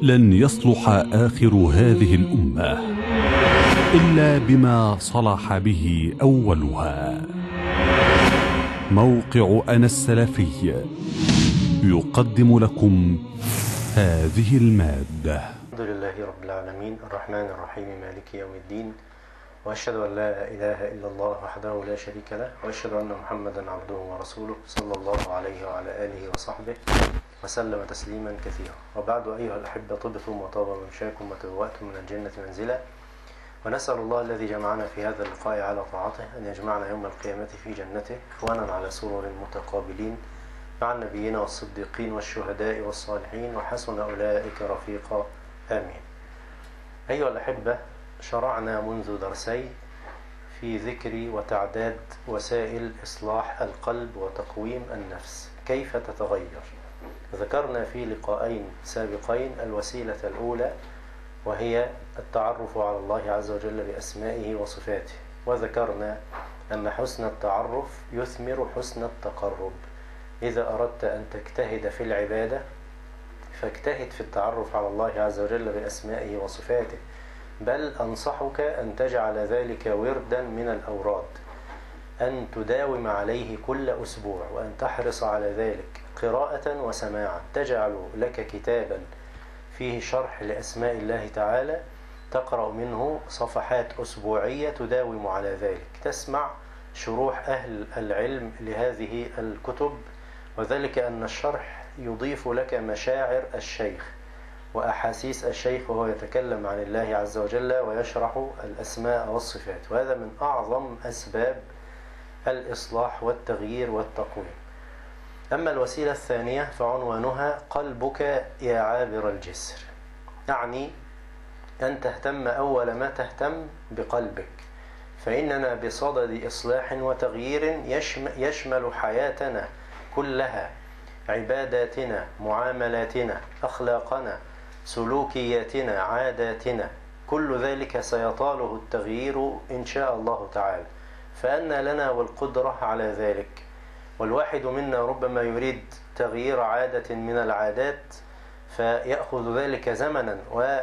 لن يصلح آخر هذه الأمة إلا بما صلح به أولها موقع أنا السلفي يقدم لكم هذه المادة الحمد لله رب العالمين الرحمن الرحيم مالك يوم الدين وأشهد أن لا إله إلا الله وحده لا شريك له وأشهد أن محمدا عبده ورسوله صلى الله عليه وعلى آله وصحبه وسلم تسليما كثيرا وبعد أيها الأحبة طبتم وطاب ممشاكم وتبوأتم من الجنة منزلا ونسأل الله الذي جمعنا في هذا اللقاء على طاعته أن يجمعنا يوم القيامة في جنته إخوانا على سرر متقابلين مع النبيين والصديقين والشهداء والصالحين وحسن أولئك رفيقا آمين أيها الأحبة شرعنا منذ درسي في ذكر وتعداد وسائل إصلاح القلب وتقويم النفس كيف تتغير ذكرنا في لقاءين سابقين الوسيلة الأولى وهي التعرف على الله عز وجل بأسمائه وصفاته وذكرنا أن حسن التعرف يثمر حسن التقرب إذا أردت أن تجتهد في العبادة فاجتهد في التعرف على الله عز وجل بأسمائه وصفاته بل أنصحك أن تجعل ذلك وردا من الأوراد أن تداوم عليه كل أسبوع وأن تحرص على ذلك قراءة وسماعا تجعل لك كتابا فيه شرح لأسماء الله تعالى تقرأ منه صفحات أسبوعية تداوم على ذلك تسمع شروح أهل العلم لهذه الكتب وذلك أن الشرح يضيف لك مشاعر الشيخ وأحاسيس الشيخ وهو يتكلم عن الله عز وجل ويشرح الأسماء والصفات وهذا من أعظم أسباب الإصلاح والتغيير والتقويم أما الوسيلة الثانية فعنوانها قلبك يا عابر الجسر يعني أن تهتم أول ما تهتم بقلبك فإننا بصدد إصلاح وتغيير يشمل حياتنا كلها عباداتنا معاملاتنا أخلاقنا سلوكياتنا عاداتنا كل ذلك سيطاله التغيير إن شاء الله تعالى فأن لنا والقدرة على ذلك والواحد منا ربما يريد تغيير عادة من العادات فيأخذ ذلك زمنا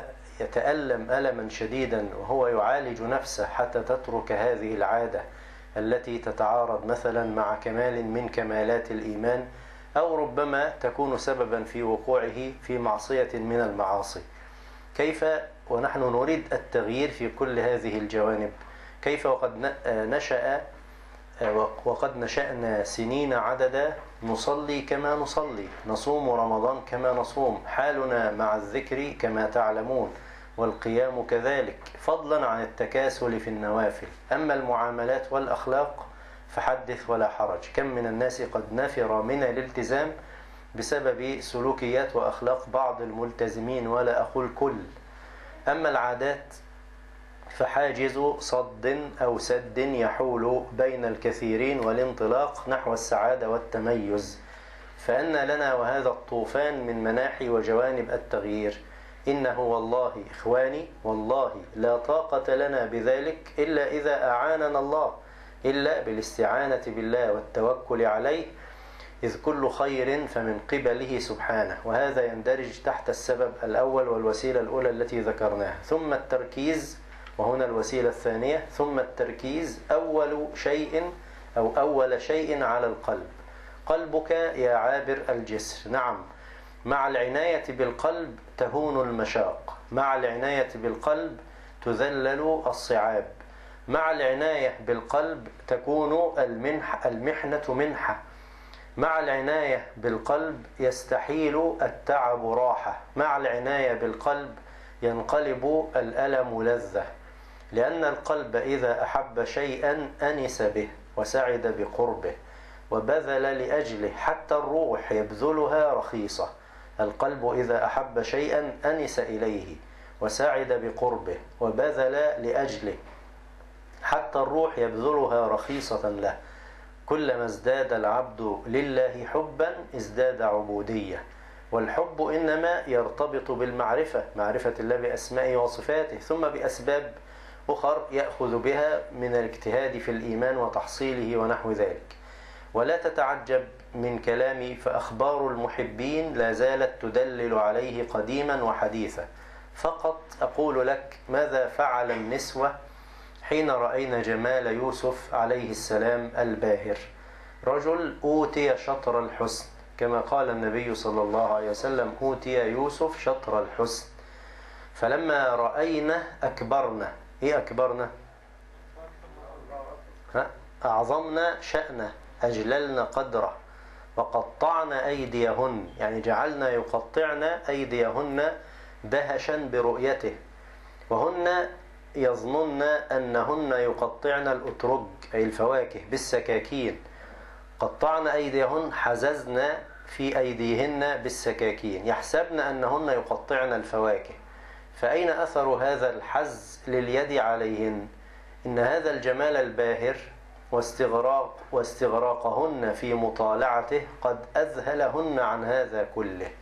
ويتألم ألما شديدا وهو يعالج نفسه حتى تترك هذه العادة التي تتعارض مثلا مع كمال من كمالات الإيمان أو ربما تكون سببا في وقوعه في معصية من المعاصي كيف ونحن نريد التغيير في كل هذه الجوانب كيف وقد نشأ وقد نشأنا سنين عددا نصلي كما نصلي نصوم رمضان كما نصوم حالنا مع الذكر كما تعلمون والقيام كذلك فضلا عن التكاسل في النوافل أما المعاملات والأخلاق فحدث ولا حرج كم من الناس قد نفر من الالتزام بسبب سلوكيات وأخلاق بعض الملتزمين ولا أقول كل أما العادات فحاجز صد أو سد يحول بين الكثيرين والانطلاق نحو السعادة والتميز فأن لنا وهذا الطوفان من مناحي وجوانب التغيير إنه والله إخواني والله لا طاقة لنا بذلك إلا إذا أعاننا الله إلا بالاستعانة بالله والتوكل عليه إذ كل خير فمن قبله سبحانه وهذا يندرج تحت السبب الأول والوسيلة الأولى التي ذكرناها ثم التركيز وهنا الوسيلة الثانية ثم التركيز أول شيء أو أول شيء على القلب قلبك يا عابر الجسر نعم مع العناية بالقلب تهون المشاق مع العناية بالقلب تذلل الصعاب مع العناية بالقلب تكون المنح المحنة منحة مع العناية بالقلب يستحيل التعب راحة مع العناية بالقلب ينقلب الألم لذة لأن القلب إذا أحب شيئا أنس به وسعد بقربه وبذل لأجله حتى الروح يبذلها رخيصة القلب إذا أحب شيئا أنس إليه وسعد بقربه وبذل لأجله حتى الروح يبذلها رخيصة له كلما ازداد العبد لله حبا ازداد عبودية والحب إنما يرتبط بالمعرفة معرفة الله بأسمائه وصفاته ثم بأسباب أخر يأخذ بها من الاجتهاد في الإيمان وتحصيله ونحو ذلك ولا تتعجب من كلامي فأخبار المحبين لا زالت تدلل عليه قديما وحديثا فقط أقول لك ماذا فعل النسوة حين رأينا جمال يوسف عليه السلام الباهر رجل أوتي شطر الحسن كما قال النبي صلى الله عليه وسلم أوتي يوسف شطر الحسن فلما رأينا أكبرنا إيه أكبرنا ها؟ أعظمنا شأنه أجللنا قدره وقطعنا أيديهن يعني جعلنا يقطعن أيديهن دهشا برؤيته وهن يظنن أنهن يقطعن الأترج أي الفواكه بالسكاكين قطعن أيديهن حززن في أيديهن بالسكاكين يحسبن أنهن يقطعن الفواكه فأين أثر هذا الحز لليد عليهن إن هذا الجمال الباهر واستغراق واستغراقهن في مطالعته قد أذهلهن عن هذا كله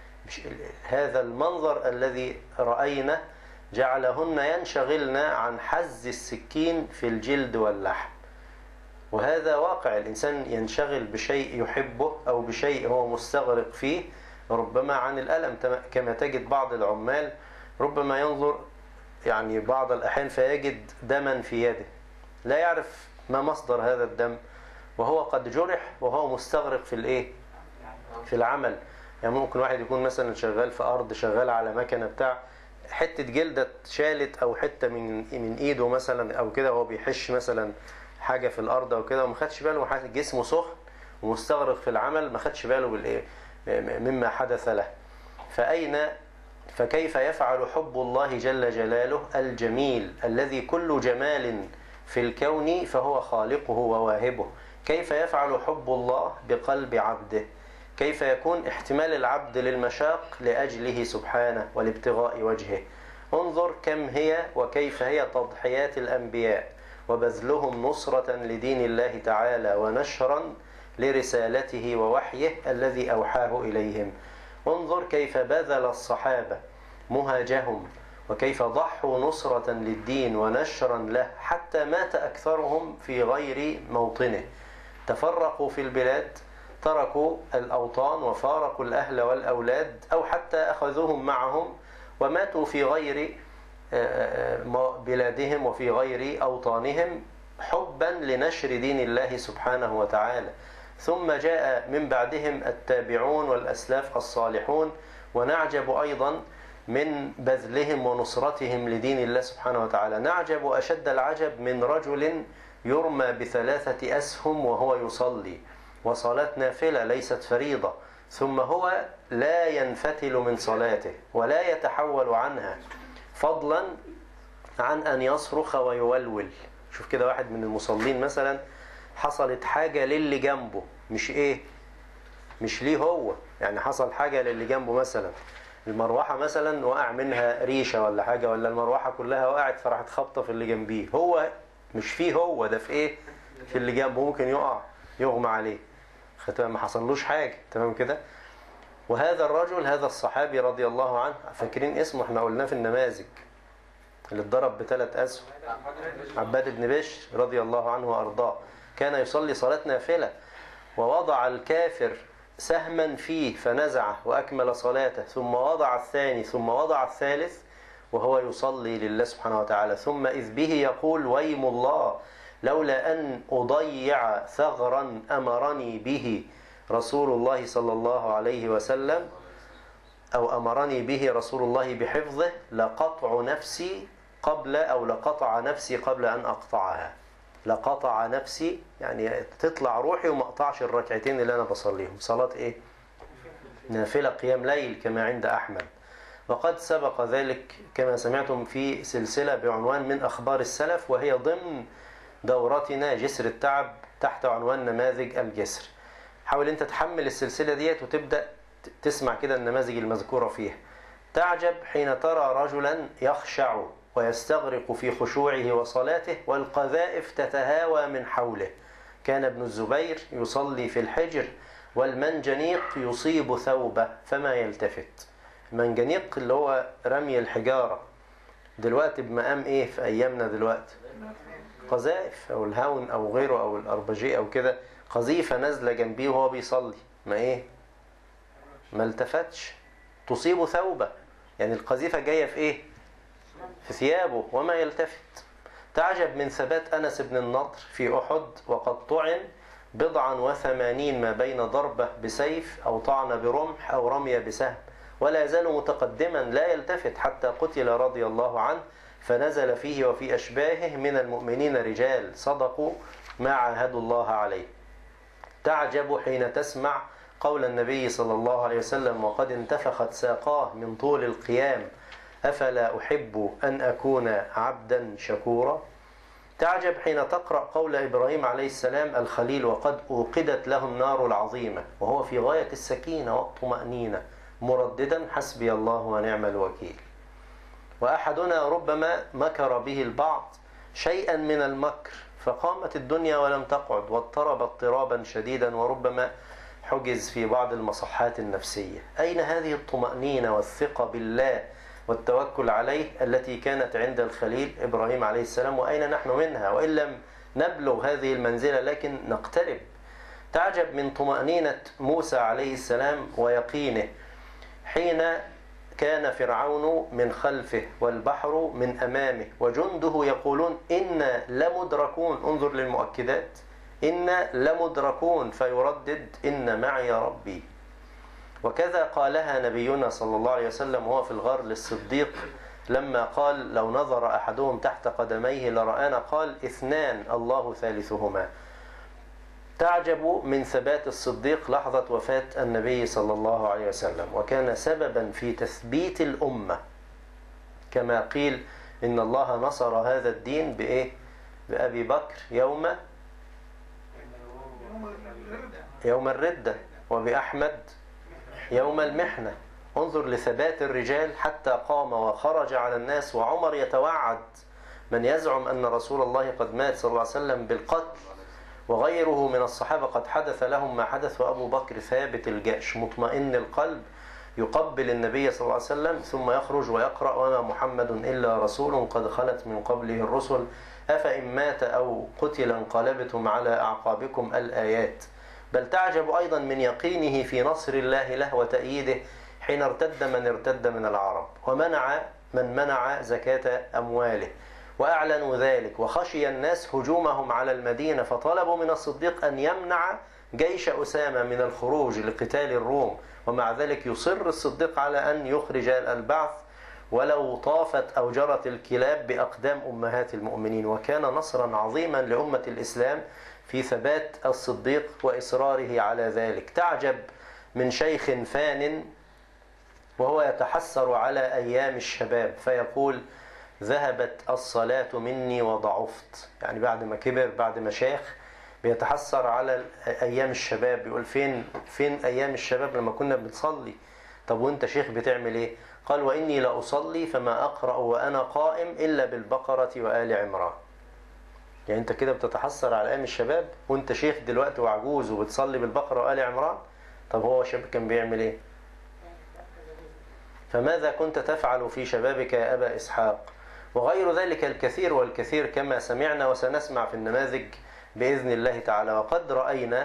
هذا المنظر الذي رأينا جعلهن ينشغلن عن حز السكين في الجلد واللحم وهذا واقع الإنسان ينشغل بشيء يحبه أو بشيء هو مستغرق فيه ربما عن الألم كما تجد بعض العمال ربما ينظر يعني بعض الأحيان فيجد دما في يده لا يعرف ما مصدر هذا الدم وهو قد جرح وهو مستغرق في الايه في العمل يعني ممكن واحد يكون مثلا شغال في أرض شغال على مكنة بتاع حتة جلدة اتشالت أو حتة من من إيده مثلا أو كده وهو بيحش مثلا حاجة في الأرض أو كده وما خدش باله جسمه سخن ومستغرق في العمل ما خدش باله بالإيه مما حدث له فأين فكيف يفعل حب الله جل جلاله الجميل الذي كل جمال في الكون فهو خالقه وواهبه كيف يفعل حب الله بقلب عبده كيف يكون احتمال العبد للمشاق لأجله سبحانه والابتغاء وجهه انظر كم هي وكيف هي تضحيات الأنبياء وبذلهم نصرة لدين الله تعالى ونشرا لرسالته ووحيه الذي أوحاه إليهم انظر كيف بذل الصحابة مهاجهم وكيف ضحوا نصرة للدين ونشرا له حتى مات أكثرهم في غير موطنه تفرقوا في البلاد تركوا الأوطان وفارقوا الأهل والأولاد أو حتى أخذوهم معهم وماتوا في غير بلادهم وفي غير أوطانهم حبا لنشر دين الله سبحانه وتعالى ثم جاء من بعدهم التابعون والأسلاف الصالحون ونعجب أيضا من بذلهم ونصرتهم لدين الله سبحانه وتعالى نعجب أشد العجب من رجل يرمى بثلاثة أسهم وهو يصلي وصلاة نافلة ليست فريضة ثم هو لا ينفتل من صلاته ولا يتحول عنها فضلا عن أن يصرخ ويولول شوف كده واحد من المصلين مثلا حصلت حاجة للي جنبه مش ايه مش ليه هو يعني حصل حاجة للي جنبه مثلا المروحة مثلا وقع منها ريشة ولا حاجة ولا المروحة كلها وقعت فراحت خبطة في اللي جنبيه هو مش فيه هو ده في ايه في اللي جنبه ممكن يقع يغمى عليه ما حصلوش حاجة تمام كده وهذا الرجل هذا الصحابي رضي الله عنه فاكرين اسمه احنا قلناه في النماذج اللي اتضرب بثلاث أسهم عباد بن بشر رضي الله عنه وأرضاه كان يصلي صلاة نافلة ووضع الكافر سهما فيه فنزعه وأكمل صلاته ثم وضع الثاني ثم وضع الثالث وهو يصلي لله سبحانه وتعالى ثم إذ به يقول ويم الله لولا أن أضيع ثغرا أمرني به رسول الله صلى الله عليه وسلم أو أمرني به رسول الله بحفظه لقطع نفسي قبل أو لقطع نفسي قبل أن أقطعها لقطع نفسي يعني تطلع روحي وما اقطعش الركعتين اللي أنا بصليهم صلاة إيه نافلة قيام ليل كما عند أحمد وقد سبق ذلك كما سمعتم في سلسلة بعنوان من أخبار السلف وهي ضمن دورتنا جسر التعب تحت عنوان نماذج الجسر حاول انت تحمل السلسلة ديت وتبدأ تسمع كده النماذج المذكورة فيها تعجب حين ترى رجلا يخشع ويستغرق في خشوعه وصلاته والقذائف تتهاوى من حوله كان ابن الزبير يصلي في الحجر والمنجنيق يصيب ثوبه فما يلتفت المنجنيق اللي هو رمي الحجارة دلوقتي بمقام ايه في ايامنا دلوقتي قذائف او الهاون او غيره او الاربجي او كده قذيفة نازلة جنبيه وهو بيصلي ما ايه ما التفتش تصيب ثوبه يعني القذيفة جاية في ايه في ثيابه وما يلتفت تعجب من ثبات أنس بن النضر في أحد وقد طعن بضعا وثمانين ما بين ضربة بسيف أو طعن برمح أو رمي بسهم ولا يزال متقدما لا يلتفت حتى قتل رضي الله عنه فنزل فيه وفي أشباهه من المؤمنين رجال صدقوا ما عاهدوا الله عليه تعجب حين تسمع قول النبي صلى الله عليه وسلم وقد انتفخت ساقاه من طول القيام أفلا أحب أن أكون عبدا شكورا تعجب حين تقرأ قول إبراهيم عليه السلام الخليل وقد أوقدت له النار العظيمة وهو في غاية السكينة والطمأنينة مرددا حسبي الله ونعم الوكيل وأحدنا ربما مكر به البعض شيئا من المكر فقامت الدنيا ولم تقعد واضطرب اضطرابا شديدا وربما حجز في بعض المصحات النفسية أين هذه الطمأنينة والثقة بالله والتوكل عليه التي كانت عند الخليل إبراهيم عليه السلام وأين نحن منها وإن لم نبلغ هذه المنزلة لكن نقترب تعجب من طمأنينة موسى عليه السلام ويقينه حين كان فرعون من خلفه والبحر من أمامه وجنده يقولون إنا لمدركون انظر للمؤكدات إنا لمدركون فيردد إن معي ربي وكذا قالها نبينا صلى الله عليه وسلم وهو في الغار للصديق لما قال لو نظر أحدهم تحت قدميه لرآنا قال اثنان الله ثالثهما تعجب من ثبات الصديق لحظة وفاة النبي صلى الله عليه وسلم وكان سببا في تثبيت الأمة كما قيل إن الله نصر هذا الدين بإيه؟ بأبي بكر يوم يوم الردة وبأحمد يوم المحنة انظر لثبات الرجال حتى قام وخرج على الناس وعمر يتوعد من يزعم أن رسول الله قد مات صلى الله عليه وسلم بالقتل وغيره من الصحابة قد حدث لهم ما حدث وأبو بكر ثابت الجأش مطمئن القلب يقبل النبي صلى الله عليه وسلم ثم يخرج ويقرأ وما محمد إلا رسول قد خلت من قبله الرسل أفإن مات أو قتل انقلبتم على أعقابكم الآيات بل تعجب أيضا من يقينه في نصر الله له وتأييده حين ارتد من ارتد من العرب ومنع من منع زكاة أمواله وأعلنوا ذلك وخشي الناس هجومهم على المدينة فطلبوا من الصديق أن يمنع جيش أسامة من الخروج لقتال الروم ومع ذلك يصر الصديق على أن يخرج البعث ولو طافت أو جرت الكلاب بأقدام أمهات المؤمنين وكان نصرا عظيما لأمة الإسلام في ثبات الصديق وإصراره على ذلك تعجب من شيخ فان وهو يتحسر على أيام الشباب فيقول ذهبت الصلاة مني وضعفت يعني بعد ما كبر بعد ما شاخ بيتحسر على أيام الشباب بيقول فين فين أيام الشباب لما كنا بنصلي طب وانت شيخ بتعمل ايه قال وإني لأصلي فما أقرأ وأنا قائم إلا بالبقرة وآل عمران يعني انت كده بتتحسر على أيام الشباب وانت شيخ دلوقتي وعجوز وبتصلي بالبقرة وآل عمران طب هو شاب كان بيعمل ايه فماذا كنت تفعل في شبابك يا أبا إسحاق وغير ذلك الكثير والكثير كما سمعنا وسنسمع في النماذج بإذن الله تعالى وقد رأينا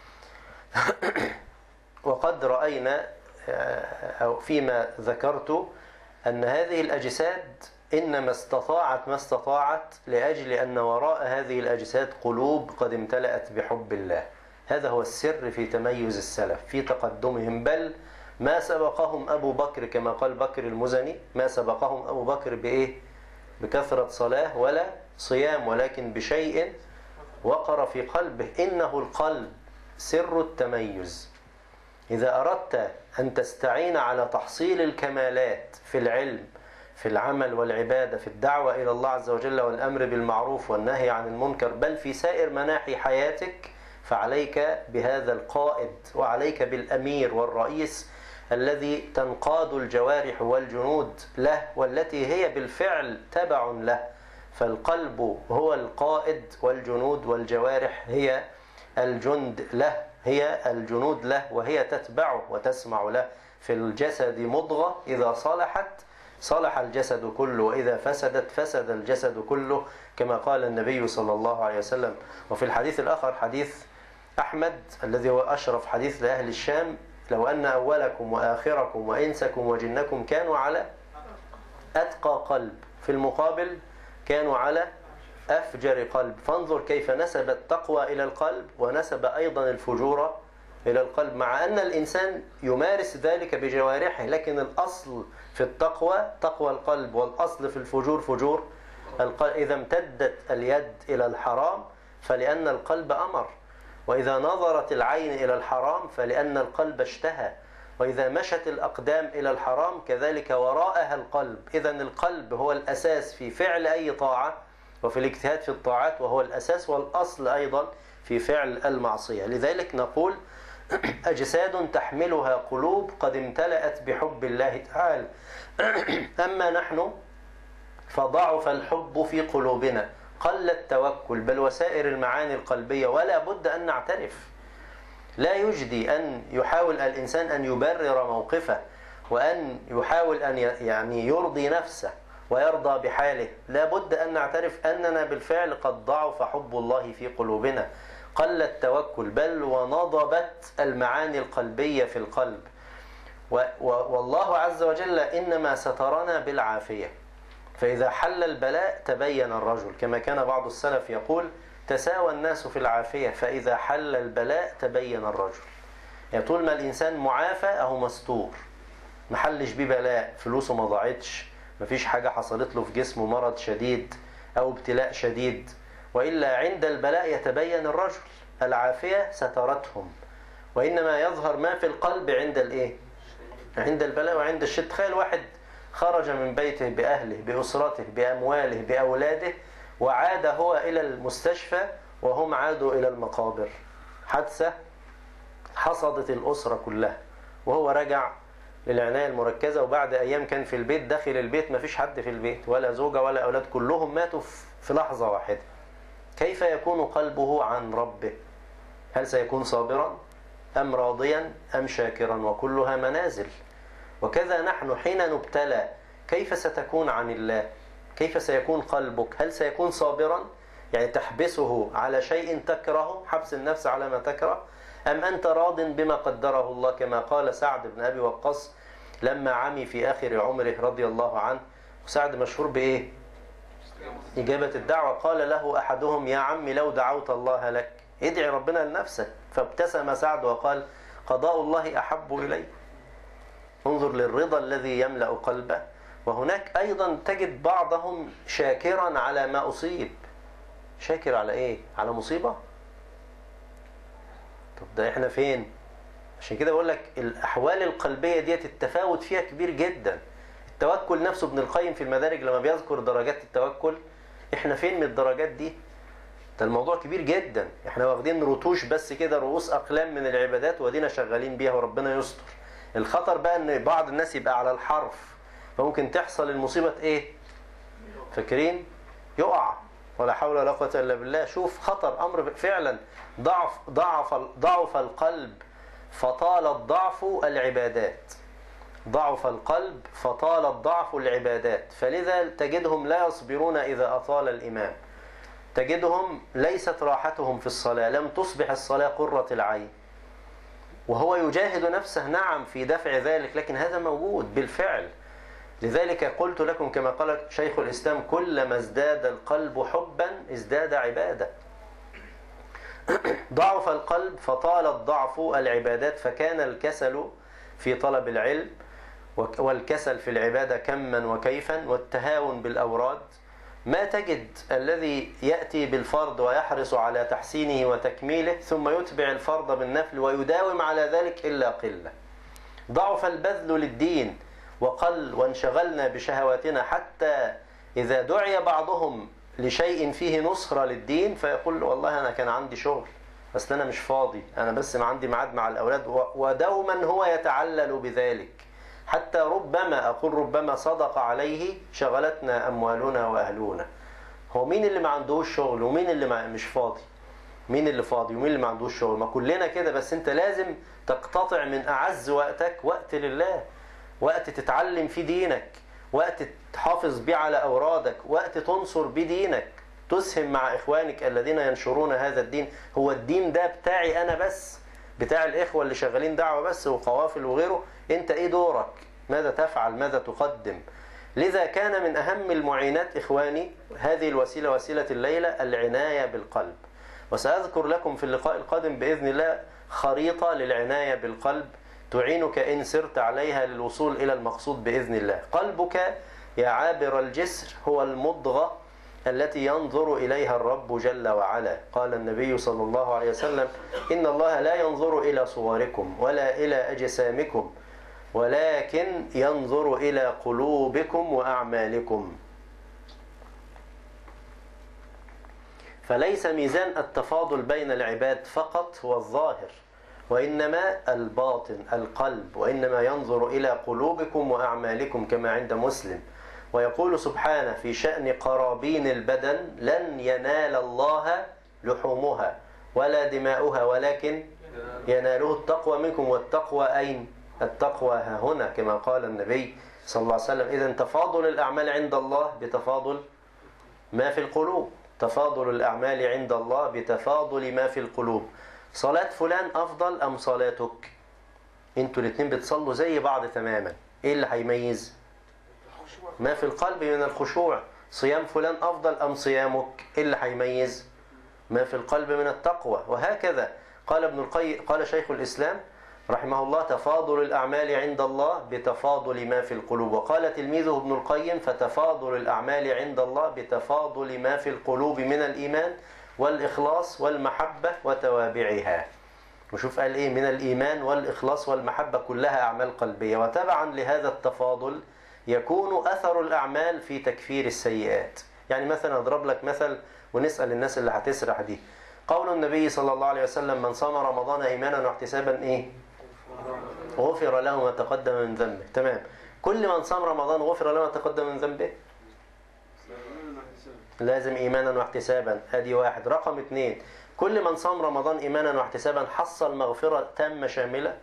وقد رأينا أو فيما ذكرت أن هذه الأجساد إنما استطاعت ما استطاعت لأجل أن وراء هذه الأجساد قلوب قد امتلأت بحب الله هذا هو السر في تميز السلف في تقدمهم بل ما سبقهم أبو بكر كما قال بكر المزني ما سبقهم أبو بكر بإيه بكثرة صلاة ولا صيام ولكن بشيء وقر في قلبه إنه القلب سر التميز إذا أردت أن تستعين على تحصيل الكمالات في العلم في العمل والعبادة في الدعوة إلى الله عز وجل والأمر بالمعروف والنهي عن المنكر بل في سائر مناحي حياتك فعليك بهذا القائد وعليك بالأمير والرئيس الذي تنقاد الجوارح والجنود له والتي هي بالفعل تبع له فالقلب هو القائد والجنود والجوارح هي الجند له هي الجنود له وهي تتبعه وتسمع له في الجسد مضغة إذا صلحت صلح الجسد كله وإذا فسدت فسد الجسد كله كما قال النبي صلى الله عليه وسلم وفي الحديث الآخر حديث أحمد الذي هو أشرف حديث لأهل الشام لو أن أولكم وآخركم وإنسكم وجنكم كانوا على أتقى قلب في المقابل كانوا على أفجر قلب فانظر كيف نسب التقوى إلى القلب ونسب أيضا الفجور إلى القلب مع أن الإنسان يمارس ذلك بجوارحه لكن الأصل في التقوى تقوى القلب والأصل في الفجور فجور القلب إذا امتدت اليد إلى الحرام فلأن القلب أمر وإذا نظرت العين إلى الحرام فلأن القلب اشتهى وإذا مشت الأقدام إلى الحرام كذلك وراءها القلب إذا القلب هو الأساس في فعل أي طاعة وفي الاجتهاد في الطاعات وهو الأساس والأصل أيضا في فعل المعصية لذلك نقول أجساد تحملها قلوب قد امتلأت بحب الله تعالى أما نحن فضعف الحب في قلوبنا قل التوكل بل وسائر المعاني القلبية ولا بد أن نعترف لا يجدي أن يحاول الإنسان أن يبرر موقفه وأن يحاول أن يعني يرضي نفسه ويرضى بحاله لا بد أن نعترف أننا بالفعل قد ضعف حب الله في قلوبنا قل التوكل بل ونضبت المعاني القلبية في القلب والله عز وجل إنما سترنا بالعافية فإذا حل البلاء تبين الرجل كما كان بعض السلف يقول تساوى الناس في العافية فإذا حل البلاء تبين الرجل يعني طول ما الإنسان معافى أهو مستور محلش بيه بلاء فلوسه ما ضاعتش مفيش حاجة حصلت له في جسمه مرض شديد أو ابتلاء شديد وإلا عند البلاء يتبين الرجل العافية سترتهم وإنما يظهر ما في القلب عند الإيه عند البلاء وعند الشد تخيل واحد خرج من بيته بأهله بأسرته بأمواله بأولاده وعاد هو إلى المستشفى وهم عادوا إلى المقابر حادثة حصدت الأسرة كلها وهو رجع للعناية المركزة وبعد أيام كان في البيت داخل البيت ما فيش حد في البيت ولا زوجة ولا أولاد كلهم ماتوا في لحظة واحدة كيف يكون قلبه عن ربه هل سيكون صابرا أم راضيا أم شاكرا وكلها منازل وكذا نحن حين نبتلى كيف ستكون عن الله كيف سيكون قلبك هل سيكون صابرا يعني تحبسه على شيء تكره حبس النفس على ما تكره أم أنت راض بما قدره الله كما قال سعد بن أبي وقاص لما عمي في آخر عمره رضي الله عنه وسعد مشهور بإيه إجابة الدعوة قال له أحدهم يا عمي لو دعوت الله لك ادعي ربنا لنفسك فابتسم سعد وقال قضاء الله أحب إلي انظر للرضا الذي يملأ قلبه وهناك أيضا تجد بعضهم شاكرا على ما أصيب شاكر على إيه؟ على مصيبة؟ طب ده إحنا فين؟ عشان كده بقول لك الأحوال القلبية ديت التفاوت فيها كبير جدا التوكل نفسه ابن القيم في المدارج لما بيذكر درجات التوكل احنا فين من الدرجات دي ده الموضوع كبير جدا احنا واخدين رتوش بس كده رؤوس اقلام من العبادات ودينا شغالين بيها وربنا يستر الخطر بقى ان بعض الناس يبقى على الحرف فممكن تحصل المصيبة ايه فاكرين يقع ولا حول ولا قوة الا بالله شوف خطر امر فعلا ضعف ضعف ضعف القلب فطال الضعف العبادات ضعف القلب فطال الضعف العبادات فلذا تجدهم لا يصبرون إذا أطال الإمام تجدهم ليست راحتهم في الصلاة لم تصبح الصلاة قرة العين وهو يجاهد نفسه نعم في دفع ذلك لكن هذا موجود بالفعل لذلك قلت لكم كما قال شيخ الإسلام كلما ازداد القلب حبا ازداد عبادة ضعف القلب فطال الضعف العبادات فكان الكسل في طلب العلم والكسل في العبادة كما وكيفا والتهاون بالأوراد ما تجد الذي يأتي بالفرض ويحرص على تحسينه وتكميله ثم يتبع الفرض بالنفل ويداوم على ذلك إلا قلة ضعف البذل للدين وقل وانشغلنا بشهواتنا حتى إذا دعي بعضهم لشيء فيه نصرة للدين فيقول والله أنا كان عندي شغل بس أنا مش فاضي أنا بس ما عندي ميعاد مع الأولاد ودوما هو يتعلل بذلك حتى ربما أقول ربما صدق عليه شغلتنا أموالنا وأهلنا هو مين اللي ما عندهوش شغل ومين اللي ما مش فاضي مين اللي فاضي ومين اللي ما عندهوش شغل ما كلنا كده بس انت لازم تقتطع من أعز وقتك وقت لله وقت تتعلم فيه دينك وقت تحافظ بيه على أورادك وقت تنصر بيه دينك تسهم مع إخوانك الذين ينشرون هذا الدين هو الدين ده بتاعي أنا بس بتاع الإخوة اللي شغالين دعوة بس وقوافل وغيره أنت إيه دورك ماذا تفعل ماذا تقدم لذا كان من أهم المعينات إخواني هذه الوسيلة وسيلة الليلة العناية بالقلب وسأذكر لكم في اللقاء القادم بإذن الله خريطة للعناية بالقلب تعينك إن سرت عليها للوصول إلى المقصود بإذن الله قلبك يا عابر الجسر هو المضغة التي ينظر إليها الرب جل وعلا قال النبي صلى الله عليه وسلم إن الله لا ينظر إلى صوركم ولا إلى أجسامكم ولكن ينظر إلى قلوبكم وأعمالكم فليس ميزان التفاضل بين العباد فقط هو الظاهر وإنما الباطن القلب وإنما ينظر إلى قلوبكم وأعمالكم كما عند مسلم ويقول سبحانه في شأن قرابين البدن لن ينال الله لحومها ولا دماؤها ولكن يناله التقوى منكم والتقوى أين؟ التقوى ها هنا كما قال النبي صلى الله عليه وسلم إذا تفاضل الأعمال عند الله بتفاضل ما في القلوب تفاضل الأعمال عند الله بتفاضل ما في القلوب صلاة فلان أفضل أم صلاتك انتوا الاثنين بتصلوا زي بعض تماما ايه اللي هيميز ما في القلب من الخشوع صيام فلان أفضل أم صيامك ايه اللي هيميز ما في القلب من التقوى وهكذا قال ابن القيم قال شيخ الإسلام رحمه الله تفاضل الأعمال عند الله بتفاضل ما في القلوب وقال تلميذه ابن القيم فتفاضل الأعمال عند الله بتفاضل ما في القلوب من الإيمان والإخلاص والمحبة وتوابعها وشوف قال إيه من الإيمان والإخلاص والمحبة كلها أعمال قلبية وتبعا لهذا التفاضل يكون أثر الأعمال في تكفير السيئات يعني مثلا أضرب لك مثل ونسأل الناس اللي هتسرح دي قول النبي صلى الله عليه وسلم من صام رمضان إيمانا واحتسابا إيه غفر له ما تقدم من ذنبه تمام كل من صام رمضان غفر له ما تقدم من ذنبه لازم إيمانا واحتسابا هذه واحد رقم اثنين كل من صام رمضان إيمانا واحتسابا حصل مغفرة تامة شاملة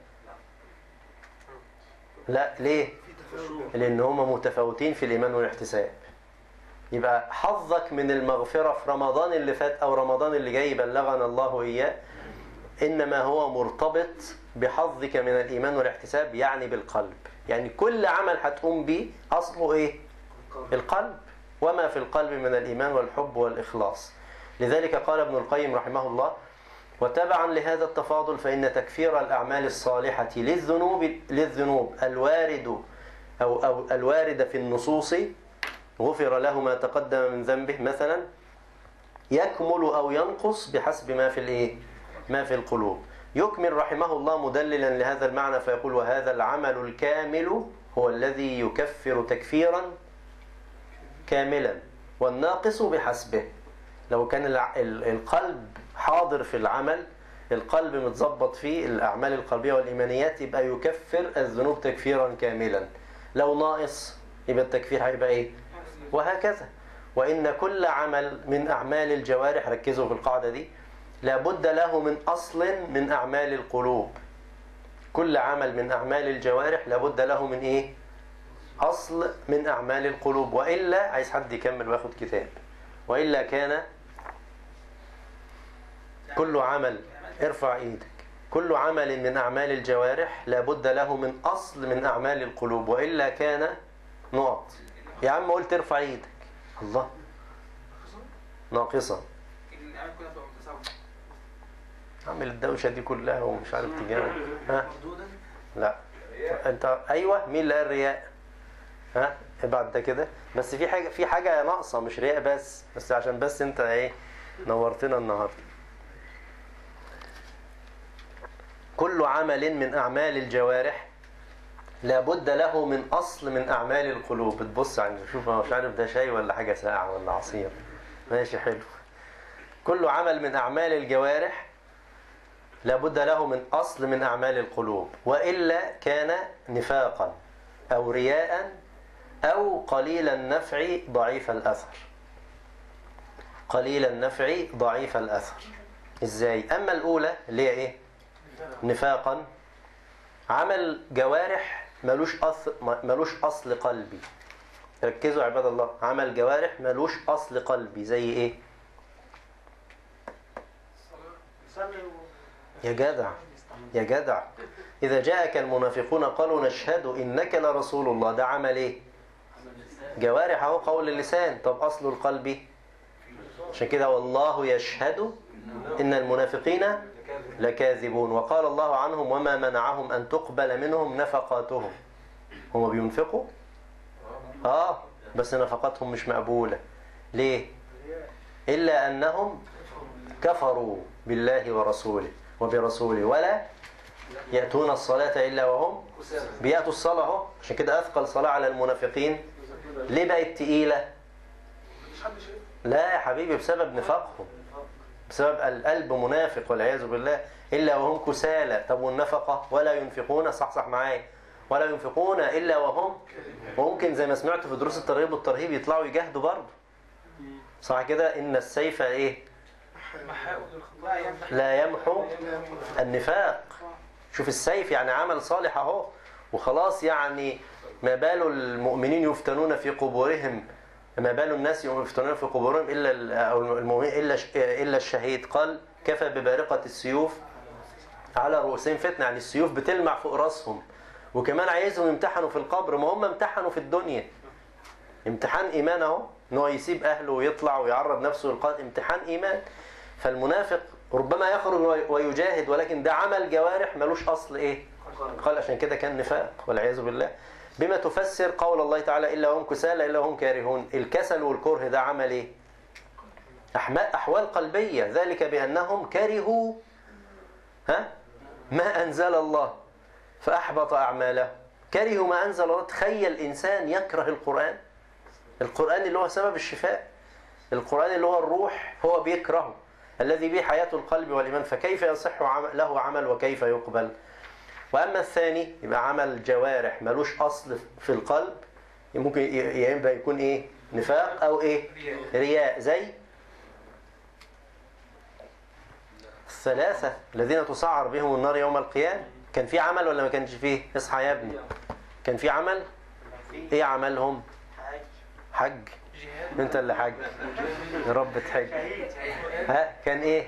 لا ليه لأن هم متفاوتين في الإيمان والاحتساب يبقى حظك من المغفرة في رمضان اللي فات أو رمضان اللي جاي بلغنا الله إياه إنما هو مرتبط بحظك من الإيمان والاحتساب يعني بالقلب يعني كل عمل هتقوم به أصله إيه القلب وما في القلب من الإيمان والحب والإخلاص لذلك قال ابن القيم رحمه الله وتبعا لهذا التفاضل فإن تكفير الأعمال الصالحة للذنوب للذنوب الوارد أو, أو الواردة في النصوص غفر له ما تقدم من ذنبه مثلا يكمل أو ينقص بحسب ما في الإيه؟ ما في القلوب يكمل رحمه الله مدللا لهذا المعنى فيقول وهذا العمل الكامل هو الذي يكفر تكفيرا كاملا والناقص بحسبه لو كان القلب حاضر في العمل القلب متظبط فيه الأعمال القلبية والإيمانيات يبقى يكفر الذنوب تكفيرا كاملا لو ناقص يبقى التكفير هيبقى إيه وهكذا وإن كل عمل من أعمال الجوارح ركزوا في القاعدة دي لابد له من أصل من أعمال القلوب كل عمل من أعمال الجوارح لابد له من إيه أصل من أعمال القلوب وإلا عايز حد يكمل وياخد كتاب وإلا كان كل عمل ارفع ايدك كل عمل من أعمال الجوارح لابد له من أصل من أعمال القلوب وإلا كان نقط يا عم قلت ارفع ايدك الله ناقصة عامل الدوشة دي كلها ومش عارف تجاوب ها لا انت ايوه مين اللي قال رياء ها ابعد ده كده بس في حاجه في حاجه ناقصه مش رياء بس بس عشان بس انت ايه نورتنا النهارده كل عمل من اعمال الجوارح لابد له من اصل من اعمال القلوب بتبص عن شوف انا مش عارف ده شاي ولا حاجه ساقعه ولا عصير ماشي حلو كل عمل من اعمال الجوارح لابد له من اصل من اعمال القلوب والا كان نفاقا او رياء او قليل النفع ضعيف الاثر قليل النفع ضعيف الاثر ازاي اما الاولى اللي هي ايه نفاقا عمل جوارح ملوش أصل, ملوش أصل قلبي ركزوا عباد الله عمل جوارح ملوش أصل قلبي زي إيه يا جدع يا جدع إذا جاءك المنافقون قالوا نشهد إنك لرسول الله ده عمل إيه جوارح أهو قول اللسان طب أصل القلب عشان كده والله يشهد إن المنافقين لكاذبون وقال الله عنهم وما منعهم أن تقبل منهم نفقاتهم هم بينفقوا آه بس نفقاتهم مش مقبولة ليه إلا أنهم كفروا بالله ورسوله وبرسوله ولا يأتون الصلاة إلا وهم بيأتوا الصلاة اهو عشان كده أثقل صلاة على المنافقين ليه بقت تقيلة لا يا حبيبي بسبب نفاقهم بسبب القلب منافق والعياذ بالله إلا وهم كسالى طب والنفقة ولا ينفقون صح صح معايا ولا ينفقون إلا وهم ممكن زي ما سمعت في دروس الترغيب والترهيب يطلعوا يجاهدوا برضه صح كده إن السيف إيه لا يمحو النفاق شوف السيف يعني عمل صالح اهو وخلاص يعني ما بال المؤمنين يفتنون في قبورهم ما بال الناس يفتنون في قبورهم الا او المؤمنين الا الا الشهيد قال كفى ببارقه السيوف على رؤوسهم فتنه يعني السيوف بتلمع فوق راسهم وكمان عايزهم يمتحنوا في القبر ما هم امتحنوا في الدنيا امتحان ايمان اهو ان هو يسيب اهله ويطلع ويعرض نفسه للقتل امتحان ايمان فالمنافق ربما يخرج ويجاهد ولكن ده عمل جوارح ملوش اصل ايه قال عشان كده كان نفاق والعياذ بالله بما تفسر قول الله تعالى الا هم كسالى الا هم كارهون الكسل والكره ده عمل ايه احوال قلبيه ذلك بانهم كرهوا ها ما انزل الله فاحبط اعمالهم كرهوا ما انزل الله تخيل انسان يكره القران القران اللي هو سبب الشفاء القران اللي هو الروح هو بيكرهه الذي به حياة القلب والإيمان فكيف يصح له عمل وكيف يقبل وأما الثاني يبقى عمل جوارح ملوش أصل في القلب ممكن يبقى يكون إيه نفاق أو إيه رياء زي الثلاثة الذين تسعر بهم النار يوم القيامة كان في عمل ولا ما كانش فيه اصحى يا ابني كان في عمل ايه عملهم حج انت اللي حج يا رب تحج ها كان ايه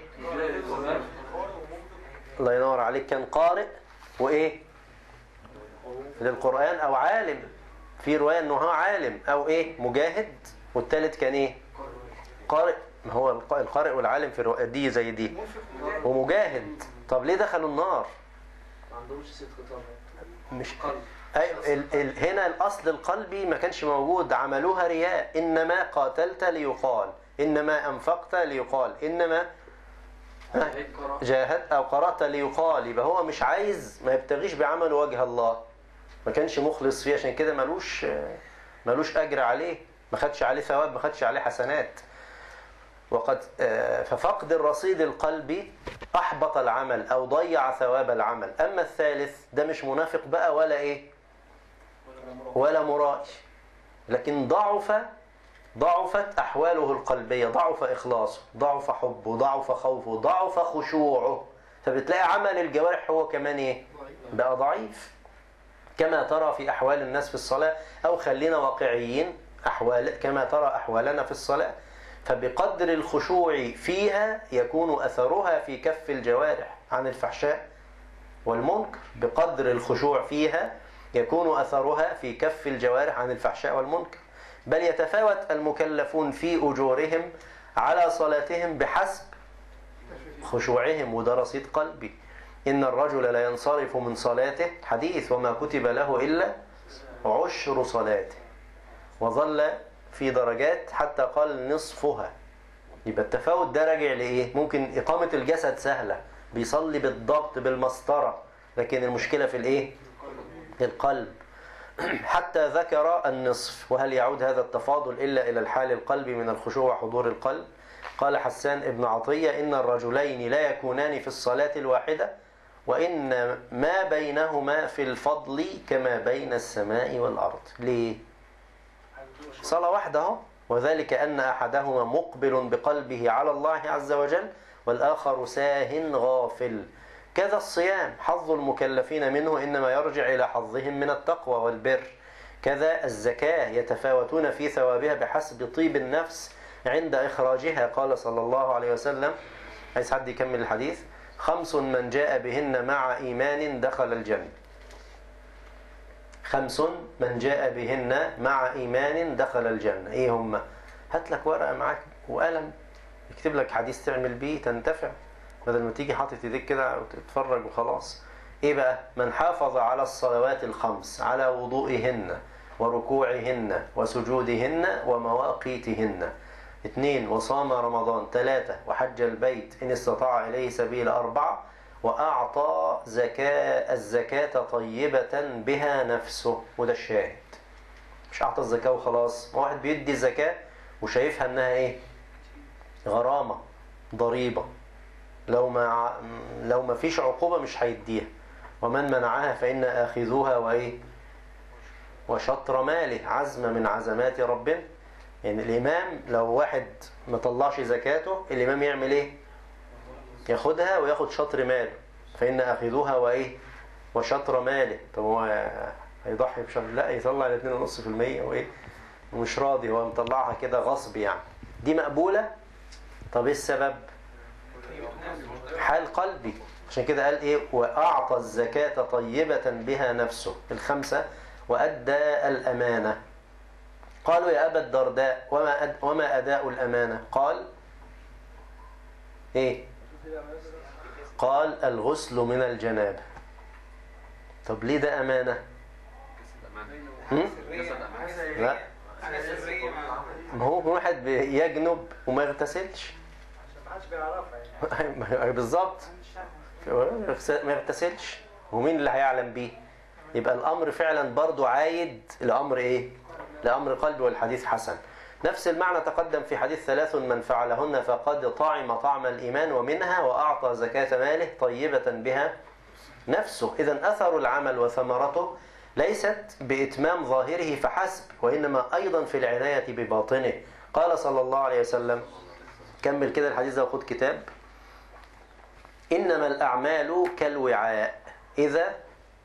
الله ينور عليك كان قارئ وايه للقرآن او عالم في رواية انه هو عالم او ايه مجاهد والثالث كان ايه قارئ ما هو القارئ والعالم في الرواية دي زي دي ومجاهد طب ليه دخلوا النار ما عندهمش صدق طبعا مش أي ال ال هنا الأصل القلبي ما كانش موجود عملوها رياء إنما قاتلت ليقال إنما أنفقت ليقال إنما جاهدت أو قرأت ليقال يبقى هو مش عايز ما يبتغيش بعمل وجه الله ما كانش مخلص فيه عشان كده ملوش ملوش أجر عليه ما خدش عليه ثواب ما خدش عليه حسنات وقد ففقد الرصيد القلبي أحبط العمل أو ضيع ثواب العمل أما الثالث ده مش منافق بقى ولا إيه ولا مرائي لكن ضعف ضعفت أحواله القلبية ضعف إخلاصه ضعف حبه ضعف خوفه ضعف خشوعه فبتلاقي عمل الجوارح هو كمان إيه بقى ضعيف كما ترى في أحوال الناس في الصلاة أو خلينا واقعيين أحوال كما ترى أحوالنا في الصلاة فبقدر الخشوع فيها يكون أثرها في كف الجوارح عن الفحشاء والمنكر بقدر الخشوع فيها يكون أثرها في كف الجوارح عن الفحشاء والمنكر بل يتفاوت المكلفون في أجورهم على صلاتهم بحسب خشوعهم وده رصيد قلبي إن الرجل لا ينصرف من صلاته حديث وما كتب له إلا عشر صلاته وظل في درجات حتى قال نصفها يبقى التفاوت ده راجع لإيه ممكن إقامة الجسد سهلة بيصلي بالضبط بالمسطرة لكن المشكلة في الإيه القلب حتى ذكر النصف وهل يعود هذا التفاضل إلا إلى الحال القلبي من الخشوع وحضور القلب قال حسان ابن عطية إن الرجلين لا يكونان في الصلاة الواحدة وإن ما بينهما في الفضل كما بين السماء والأرض ليه؟ صلاة واحدة اهو وذلك أن أحدهما مقبل بقلبه على الله عز وجل والآخر ساه غافل كذا الصيام حظ المكلفين منه إنما يرجع إلى حظهم من التقوى والبر كذا الزكاة يتفاوتون في ثوابها بحسب طيب النفس عند إخراجها قال صلى الله عليه وسلم عايز حد يكمل الحديث خمس من جاء بهن مع إيمان دخل الجنة خمس من جاء بهن مع إيمان دخل الجنة إيه هم هات لك ورقة معاك وقلم يكتب لك حديث تعمل بيه تنتفع بدل ما تيجي حاطط ايديك كده وتتفرج وخلاص ايه بقى من حافظ على الصلوات الخمس على وضوئهن وركوعهن وسجودهن ومواقيتهن اثنين وصام رمضان ثلاثة وحج البيت إن استطاع إليه سبيل أربعة وأعطى زكاة الزكاة طيبة بها نفسه وده الشاهد مش أعطى الزكاة وخلاص ما واحد بيدي الزكاة وشايفها إنها إيه غرامة ضريبة لو ما لو ما فيش عقوبة مش هيديها ومن منعها فإن آخذوها وإيه وشطر ماله عزمة من عزمات ربنا يعني الإمام لو واحد ما طلعش زكاته الإمام يعمل إيه ياخدها وياخد شطر ماله فإن أخذوها وإيه وشطر ماله طب هو هيضحي بشطر لا يطلع الاثنين ونص في المية وإيه ومش راضي هو مطلعها كده غصب يعني دي مقبولة طب إيه السبب حال قلبي عشان كده قال إيه وأعطى الزكاة طيبة بها نفسه الخمسة وأدى الأمانة قالوا يا أبا الدرداء وما, أد وما أداء الأمانة قال إيه قال الغسل من الجنابة طب ليه ده أمانة هم؟ لا ما هو واحد يجنب وما يغتسلش محدش بيعرفها يعني بالظبط ما يغتسلش ومين اللي هيعلم بيه يبقى الأمر فعلا برضو عايد لأمر إيه لأمر قلب والحديث حسن نفس المعنى تقدم في حديث ثلاث من فعلهن فقد طعم طعم الإيمان ومنها وأعطى زكاة ماله طيبة بها نفسه إذا أثر العمل وثمرته ليست بإتمام ظاهره فحسب وإنما أيضا في العناية بباطنه قال صلى الله عليه وسلم كمل كده الحديث ده وخد كتاب إنما الأعمال كالوعاء إذا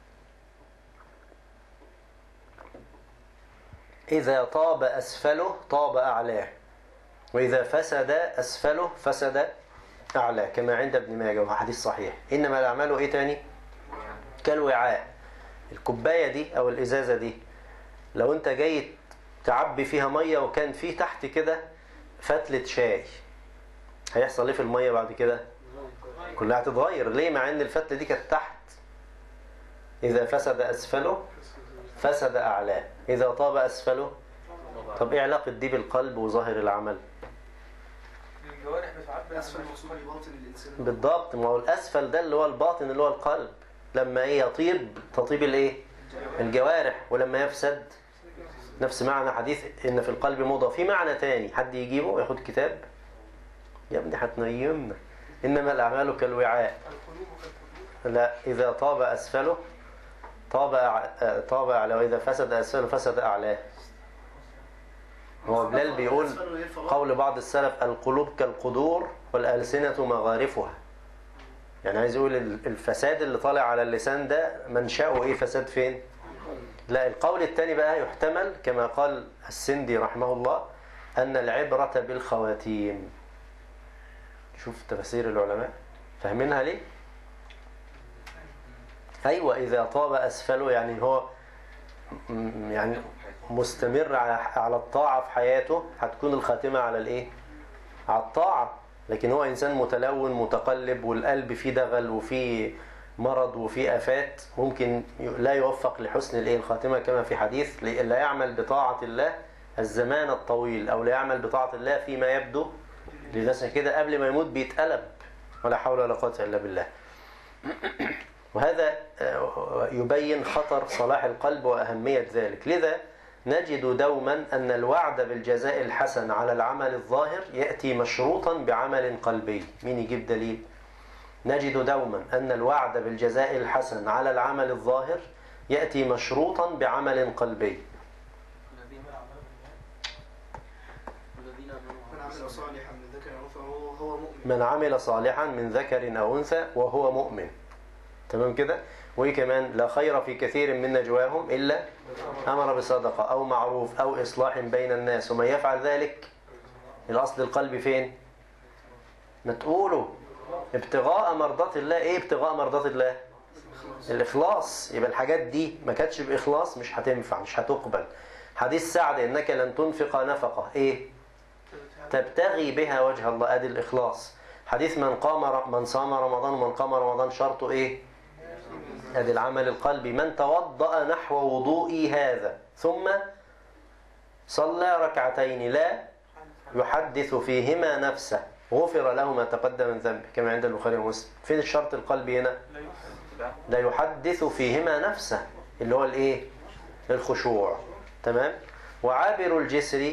إذا طاب أسفله طاب أعلاه وإذا فسد أسفله فسد أعلاه كما عند ابن ماجه وهو حديث صحيح إنما الأعمال إيه تاني كالوعاء الكوباية دي أو الإزازة دي لو أنت جاي تعبي فيها مية وكان في تحت كده فتلة شاي هيحصل ايه في المية بعد كده كلها هتتغير ليه مع ان الفتلة دي كانت تحت إذا فسد أسفله فسد أعلاه إذا طاب أسفله طب إيه علاقة دي بالقلب وظاهر العمل الجوارح بتعبر أسفل مقصود باطن الإنسان بالضبط ما هو الأسفل ده اللي هو الباطن اللي هو القلب لما إيه يطيب تطيب الإيه الجوارح ولما يفسد نفس معنى حديث إن في القلب مضى في معنى تاني حد يجيبه ياخد كتاب يا ابني هتنيمنا إنما الأعمال كالوعاء لا إذا طاب أسفله طاب أع- طاب أعلى وإذا فسد أسفله فسد أعلاه هو بلال بيقول قول بعض السلف القلوب كالقدور والألسنة مغارفها يعني عايز يقول ال- الفساد اللي طالع على اللسان ده منشأه ايه فساد فين لا القول الثاني بقى يحتمل كما قال السندي رحمه الله أن العبرة بالخواتيم شوف تفسير العلماء فاهمينها ليه أيوة إذا طاب أسفله يعني هو م- يعني مستمر على على الطاعة في حياته هتكون الخاتمة على الإيه على الطاعة لكن هو إنسان متلون متقلب والقلب فيه دغل وفيه مرض وفيه آفات ممكن ي- لا يوفق لحسن الإيه الخاتمة كما في حديث لا يعمل بطاعة الله الزمان الطويل أو لا يعمل بطاعة الله فيما يبدو لنفسه كده قبل ما يموت بيتقلب ولا حول ولا قوة إلا بالله وهذا آه، يبين خطر صلاح القلب وأهمية ذلك لذا نجد دوما أن الوعد بالجزاء الحسن على العمل الظاهر يأتي مشروطا بعمل قلبي مين يجيب دليل نجد دوما أن الوعد بالجزاء الحسن على العمل الظاهر يأتي مشروطا بعمل قلبي الذين الذين من عمل صالحا من ذكر أو أنثى فهو هو مؤمن من عمل صالحا من ذكر أو أنثى وهو مؤمن تمام كده وإيه كمان لا خير في كثير من نجواهم إلا أمر بصدقة أو معروف أو إصلاح بين الناس ومن يفعل ذلك الأصل القلب فين ما تقولوا ابتغاء مرضات الله ايه ابتغاء مرضات الله الاخلاص يبقى الحاجات دي ما كانتش باخلاص مش هتنفع مش هتقبل حديث سعد انك لن تنفق نفقه ايه تبتغي بها وجه الله ادي الاخلاص حديث من قام من صام رمضان ومن قام رمضان شرطه ايه ادي العمل القلبي من توضأ نحو وضوئي هذا ثم صلى ركعتين لا يحدث فيهما نفسه غفر له ما تقدم من ذنبه كما عند البخاري ومسلم فين الشرط القلبي هنا لا يحدث فيهما نفسه اللي هو الايه الخشوع تمام وعابر الجسر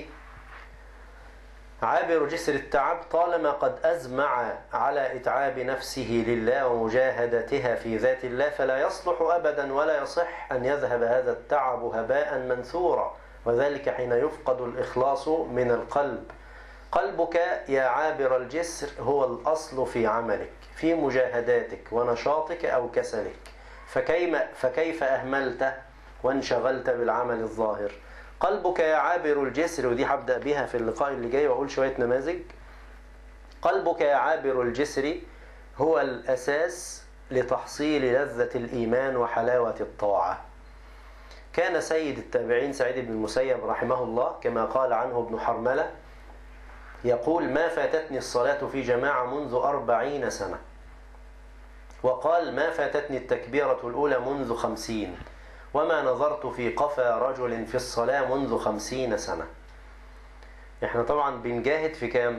عابر جسر التعب طالما قد أزمع على إتعاب نفسه لله ومجاهدتها في ذات الله فلا يصلح أبدا ولا يصح أن يذهب هذا التعب هباء منثورا وذلك حين يفقد الإخلاص من القلب قلبك يا عابر الجسر هو الأصل في عملك في مجاهداتك ونشاطك أو كسلك فكيف, فكيف أهملت وانشغلت بالعمل الظاهر قلبك يا عابر الجسر ودي هبدأ بيها في اللقاء اللي جاي وأقول شوية نماذج قلبك يا عابر الجسر هو الأساس لتحصيل لذة الإيمان وحلاوة الطاعة كان سيد التابعين سعيد بن المسيب رحمه الله كما قال عنه ابن حرملة يقول ما فاتتني الصلاة في جماعة منذ أربعين سنة وقال ما فاتتني التكبيرة الأولى منذ خمسين وما نظرت في قفا رجل في الصلاة منذ خمسين سنة احنا طبعا بنجاهد في كام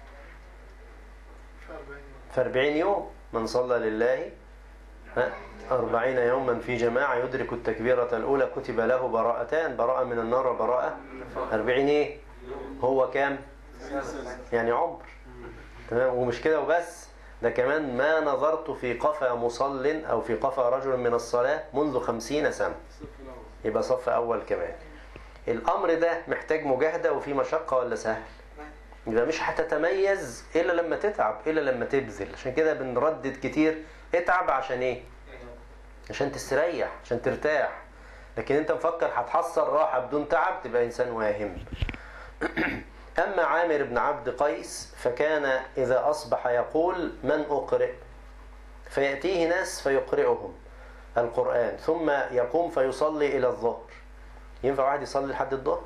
في أربعين يوم من صلى لله أربعين يوما في جماعة يدرك التكبيرة الأولى كتب له براءتان براءة من النار وبراءة أربعين إيه هو كام يعني عمر تمام ومش كده وبس ده كمان ما نظرت في قفا مصل أو في قفا رجل من الصلاة منذ خمسين سنة يبقى صف أول كمان الأمر ده محتاج مجاهدة وفي مشقة ولا سهل يبقى مش هتتميز إلا لما تتعب إلا لما تبذل عشان كده بنردد كتير اتعب عشان إيه عشان تستريح عشان ترتاح لكن انت مفكر هتحصل راحة بدون تعب تبقى إنسان واهم أما عامر بن عبد قيس فكان إذا أصبح يقول من أقرئ فيأتيه ناس فيقرئهم القرآن ثم يقوم فيصلي إلى الظهر ينفع واحد يصلي لحد الظهر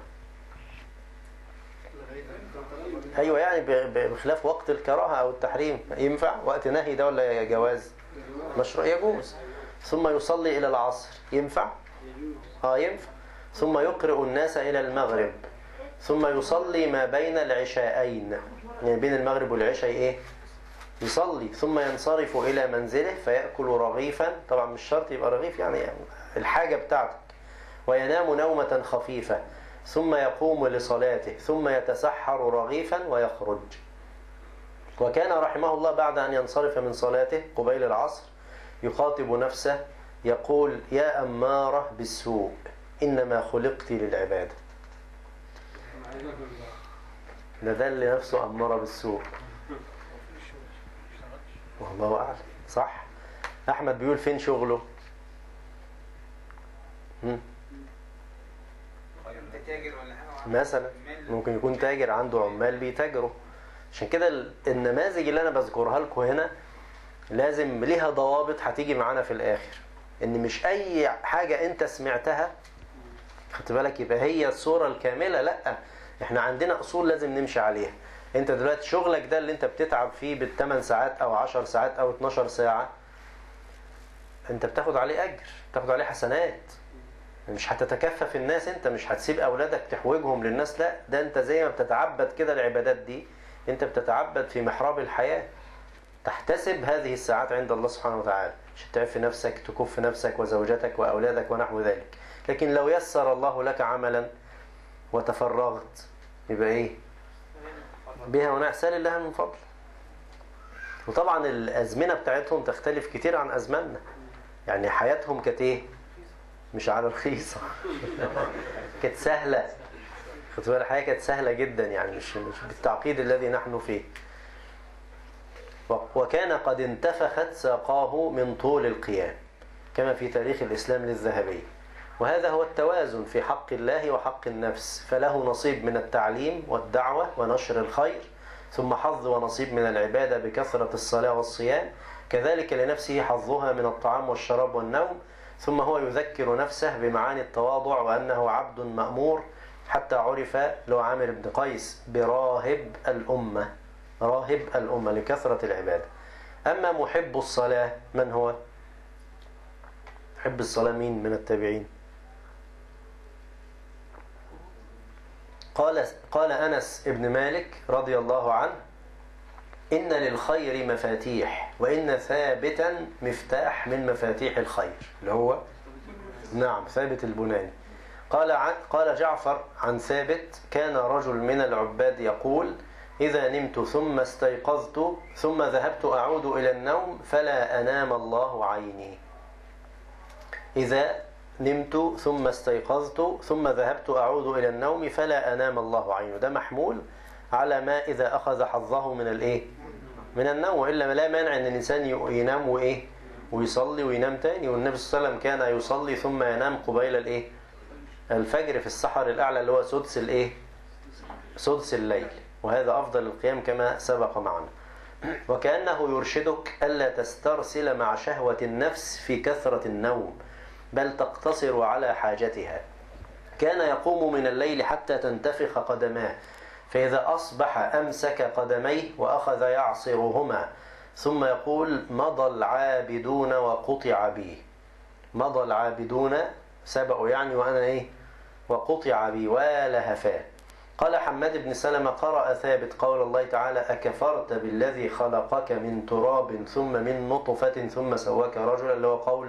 أيوة يعني بخلاف وقت الكراهة أو التحريم ينفع وقت نهي ده ولا جواز مشروع يجوز ثم يصلي إلى العصر ينفع آه ينفع ثم يقرئ الناس إلى المغرب ثم يصلي ما بين العشاءين يعني بين المغرب والعشاء ايه يصلي ثم ينصرف الى منزله فيأكل رغيفا طبعا مش شرط يبقى رغيف يعني, يعني الحاجة بتاعتك وينام نومة خفيفة ثم يقوم لصلاته ثم يتسحر رغيفا ويخرج وكان رحمه الله بعد أن ينصرف من صلاته قبيل العصر يخاطب نفسه يقول يا أمارة بالسوء إنما خلقت للعبادة ده ده اللي نفسه أمارة بالسوء والله أعلم صح أحمد بيقول فين شغله مم. تاجر ولا حاجه مثلا ممكن يكون تاجر عنده عمال بيتاجروا عشان كده ال- النماذج اللي انا بذكرها لكم هنا لازم ليها ضوابط هتيجي معانا في الاخر ان مش اي حاجة انت سمعتها خدت بالك يبقى هي الصورة الكاملة لا احنا عندنا اصول لازم نمشي عليها انت دلوقتي شغلك ده اللي انت بتتعب فيه بالثمان ساعات او 10 ساعات او 12 ساعة انت بتاخد عليه اجر بتاخد عليه حسنات مش هتتكفف الناس انت مش هتسيب اولادك تحوجهم للناس لا ده انت زي ما بتتعبد كده العبادات دي انت بتتعبد في محراب الحياة تحتسب هذه الساعات عند الله سبحانه وتعالى عشان تعف نفسك تكف نفسك وزوجتك واولادك ونحو ذلك لكن لو يسر الله لك عملا وتفرغت يبقى ايه بها ونعسال الله من فضل وطبعا الازمنه بتاعتهم تختلف كتير عن ازماننا يعني حياتهم كانت ايه مش على رخيصة كانت سهلة خدت بالك الحياة كانت سهلة جدا يعني مش مش بالتعقيد الذي نحن فيه و- وكان قد انتفخت ساقاه من طول القيام كما في تاريخ الإسلام للذهبي وهذا هو التوازن في حق الله وحق النفس فله نصيب من التعليم والدعوة ونشر الخير ثم حظ ونصيب من العبادة بكثرة الصلاة والصيام كذلك لنفسه حظها من الطعام والشراب والنوم ثم هو يذكر نفسه بمعاني التواضع وأنه عبد مأمور حتى عرف لو عامر بن قيس براهب الأمة راهب الأمة لكثرة العبادة أما محب الصلاة من هو؟ محب الصلاة مين من التابعين؟ قال قال أنس بن مالك رضي الله عنه إن للخير مفاتيح وإن ثابتا مفتاح من مفاتيح الخير اللي هو نعم ثابت البناني قال عن قال جعفر عن ثابت كان رجل من العباد يقول إذا نمت ثم استيقظت ثم ذهبت أعود إلى النوم فلا أنام الله عيني إذا نمت ثم استيقظت ثم ذهبت أعود إلى النوم فلا أنام الله عينه ده محمول على ما إذا أخذ حظه من الإيه من النوم وإلا لا مانع أن الإنسان ينام وإيه ويصلي وينام تاني والنبي صلى الله عليه وسلم كان يصلي ثم ينام قبيل الإيه الفجر في السحر الأعلى اللي هو سدس الإيه سدس الليل وهذا أفضل القيام كما سبق معنا وكأنه يرشدك ألا تسترسل مع شهوة النفس في كثرة النوم بل تقتصر على حاجتها كان يقوم من الليل حتى تنتفخ قدماه فإذا أصبح أمسك قدميه وأخذ يعصرهما ثم يقول مضى العابدون وقطع بي مضى العابدون سبقوا يعني وأنا إيه وقطع بي ولهفاه قال حماد بن سلمة قرأ ثابت قول الله تعالى أكفرت بالذي خلقك من تراب ثم من نطفة ثم سواك رجلا اللي هو قول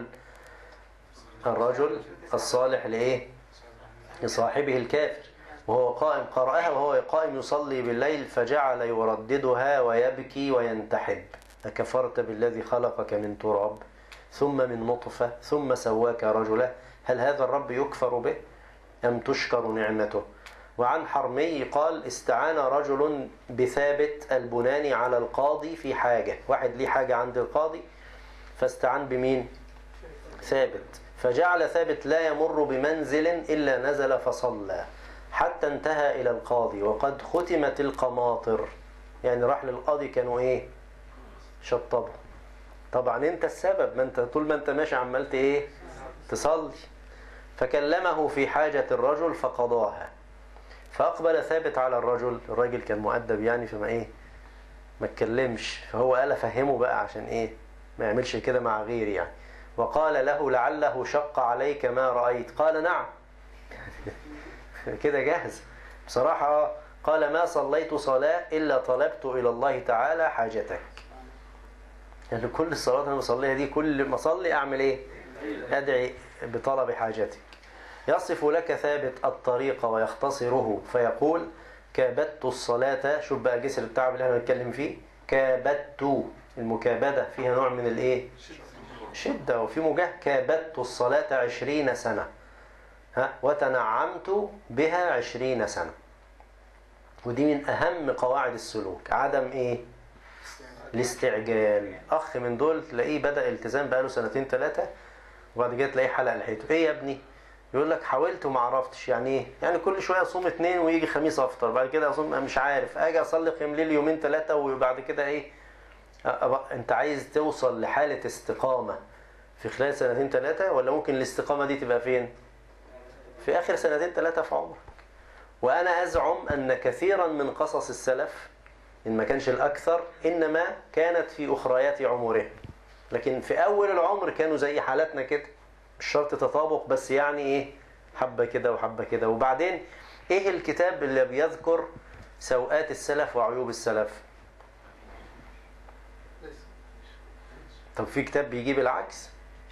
الرجل الصالح لإيه لصاحبه الكافر وهو قائم قرأها وهو قائم يصلي بالليل فجعل يرددها ويبكي وينتحب أكفرت بالذي خلقك من تراب ثم من نطفة ثم سواك رجلا هل هذا الرب يكفر به أم تشكر نعمته وعن حرمي قال استعان رجل بثابت البناني على القاضي في حاجة واحد ليه حاجة عند القاضي فاستعان بمين ثابت فجعل ثابت لا يمر بمنزل إلا نزل فصلى حتى انتهى إلى القاضي وقد ختمت القماطر يعني راح للقاضي كانوا إيه شطبوا طبعا انت السبب ما انت طول ما انت ماشي عملت ايه تصلي فكلمه في حاجة الرجل فقضاها فأقبل ثابت على الرجل الراجل كان مؤدب يعني فما ايه ما اتكلمش فهو قال افهمه بقى عشان ايه ما يعملش كده مع غيري يعني وقال له لعله شق عليك ما رأيت قال نعم كده جاهز بصراحة قال ما صليت صلاة إلا طلبت إلى الله تعالى حاجتك يعني كل الصلاة اللي بصليها دي كل ما أصلي أعمل إيه أدعي بطلب حاجتك يصف لك ثابت الطريق ويختصره فيقول كابدت الصلاة شوف بقى جسر التعب اللي احنا بنتكلم فيه كابدت المكابدة فيها نوع من الايه شدة وفي مجاه كابدت الصلاة عشرين سنة ها وتنعمت بها عشرين سنة ودي من أهم قواعد السلوك عدم إيه الاستعجال أخ من دول تلاقيه بدأ التزام بقاله سنتين ثلاثة وبعد كده تلاقيه حلق لحيته إيه يا ابني يقول لك حاولت وما عرفتش يعني ايه يعني كل شويه اصوم اثنين ويجي خميس افطر بعد كده اصوم مش عارف اجي اصلي قيام ليل يومين ثلاثه وبعد كده ايه أبقى انت عايز توصل لحاله استقامه في خلال سنتين ثلاثه ولا ممكن الاستقامه دي تبقى فين في اخر سنتين ثلاثه في عمرك وانا ازعم ان كثيرا من قصص السلف ان ما كانش الاكثر انما كانت في اخريات عمرهم لكن في اول العمر كانوا زي حالاتنا كده مش شرط تطابق بس يعني ايه حبة كده وحبة كده وبعدين ايه الكتاب اللي بيذكر سوءات السلف وعيوب السلف طب في كتاب بيجيب العكس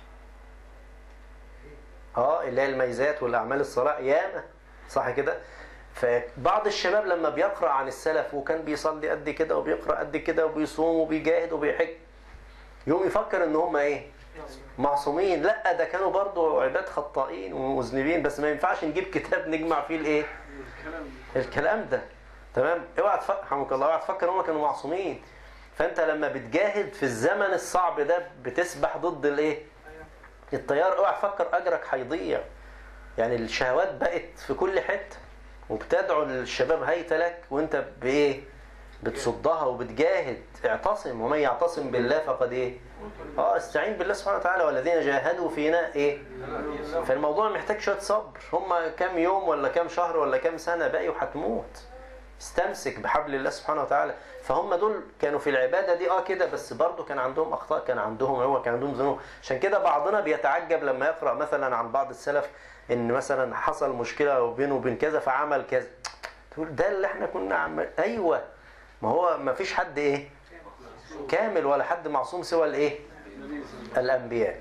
اه اللي هي الميزات والاعمال الصلاح ياما صح كده فبعض الشباب لما بيقرا عن السلف وكان بيصلي قد كده وبيقرا قد كده وبيصوم وبيجاهد وبيحج يوم يفكر ان هم ايه معصومين لا ده كانوا برضو عباد خطائين ومذنبين بس ما ينفعش نجيب كتاب نجمع فيه الايه الكلام ده تمام اوعى تفكر الله اوعى تفكر هم كانوا معصومين فانت لما بتجاهد في الزمن الصعب ده بتسبح ضد الايه التيار اوعى تفكر اجرك هيضيع يعني الشهوات بقت في كل حته وبتدعو الشباب هيت لك وانت بايه بتصدها وبتجاهد اعتصم ومن يعتصم بالله فقد ايه اه استعين بالله سبحانه وتعالى والذين جاهدوا فينا ايه فالموضوع محتاج شويه صبر هم كام يوم ولا كام شهر ولا كام سنه باقي وهتموت استمسك بحبل الله سبحانه وتعالى فهم دول كانوا في العباده دي اه كده بس برضه كان عندهم اخطاء كان عندهم عوى كان عندهم ذنوب عشان كده بعضنا بيتعجب لما يقرا مثلا عن بعض السلف ان مثلا حصل مشكله بينه وبين كذا فعمل كذا تقول ده اللي احنا كنا عمل ايوه ما هو ما فيش حد ايه كامل ولا حد معصوم سوى الايه الانبياء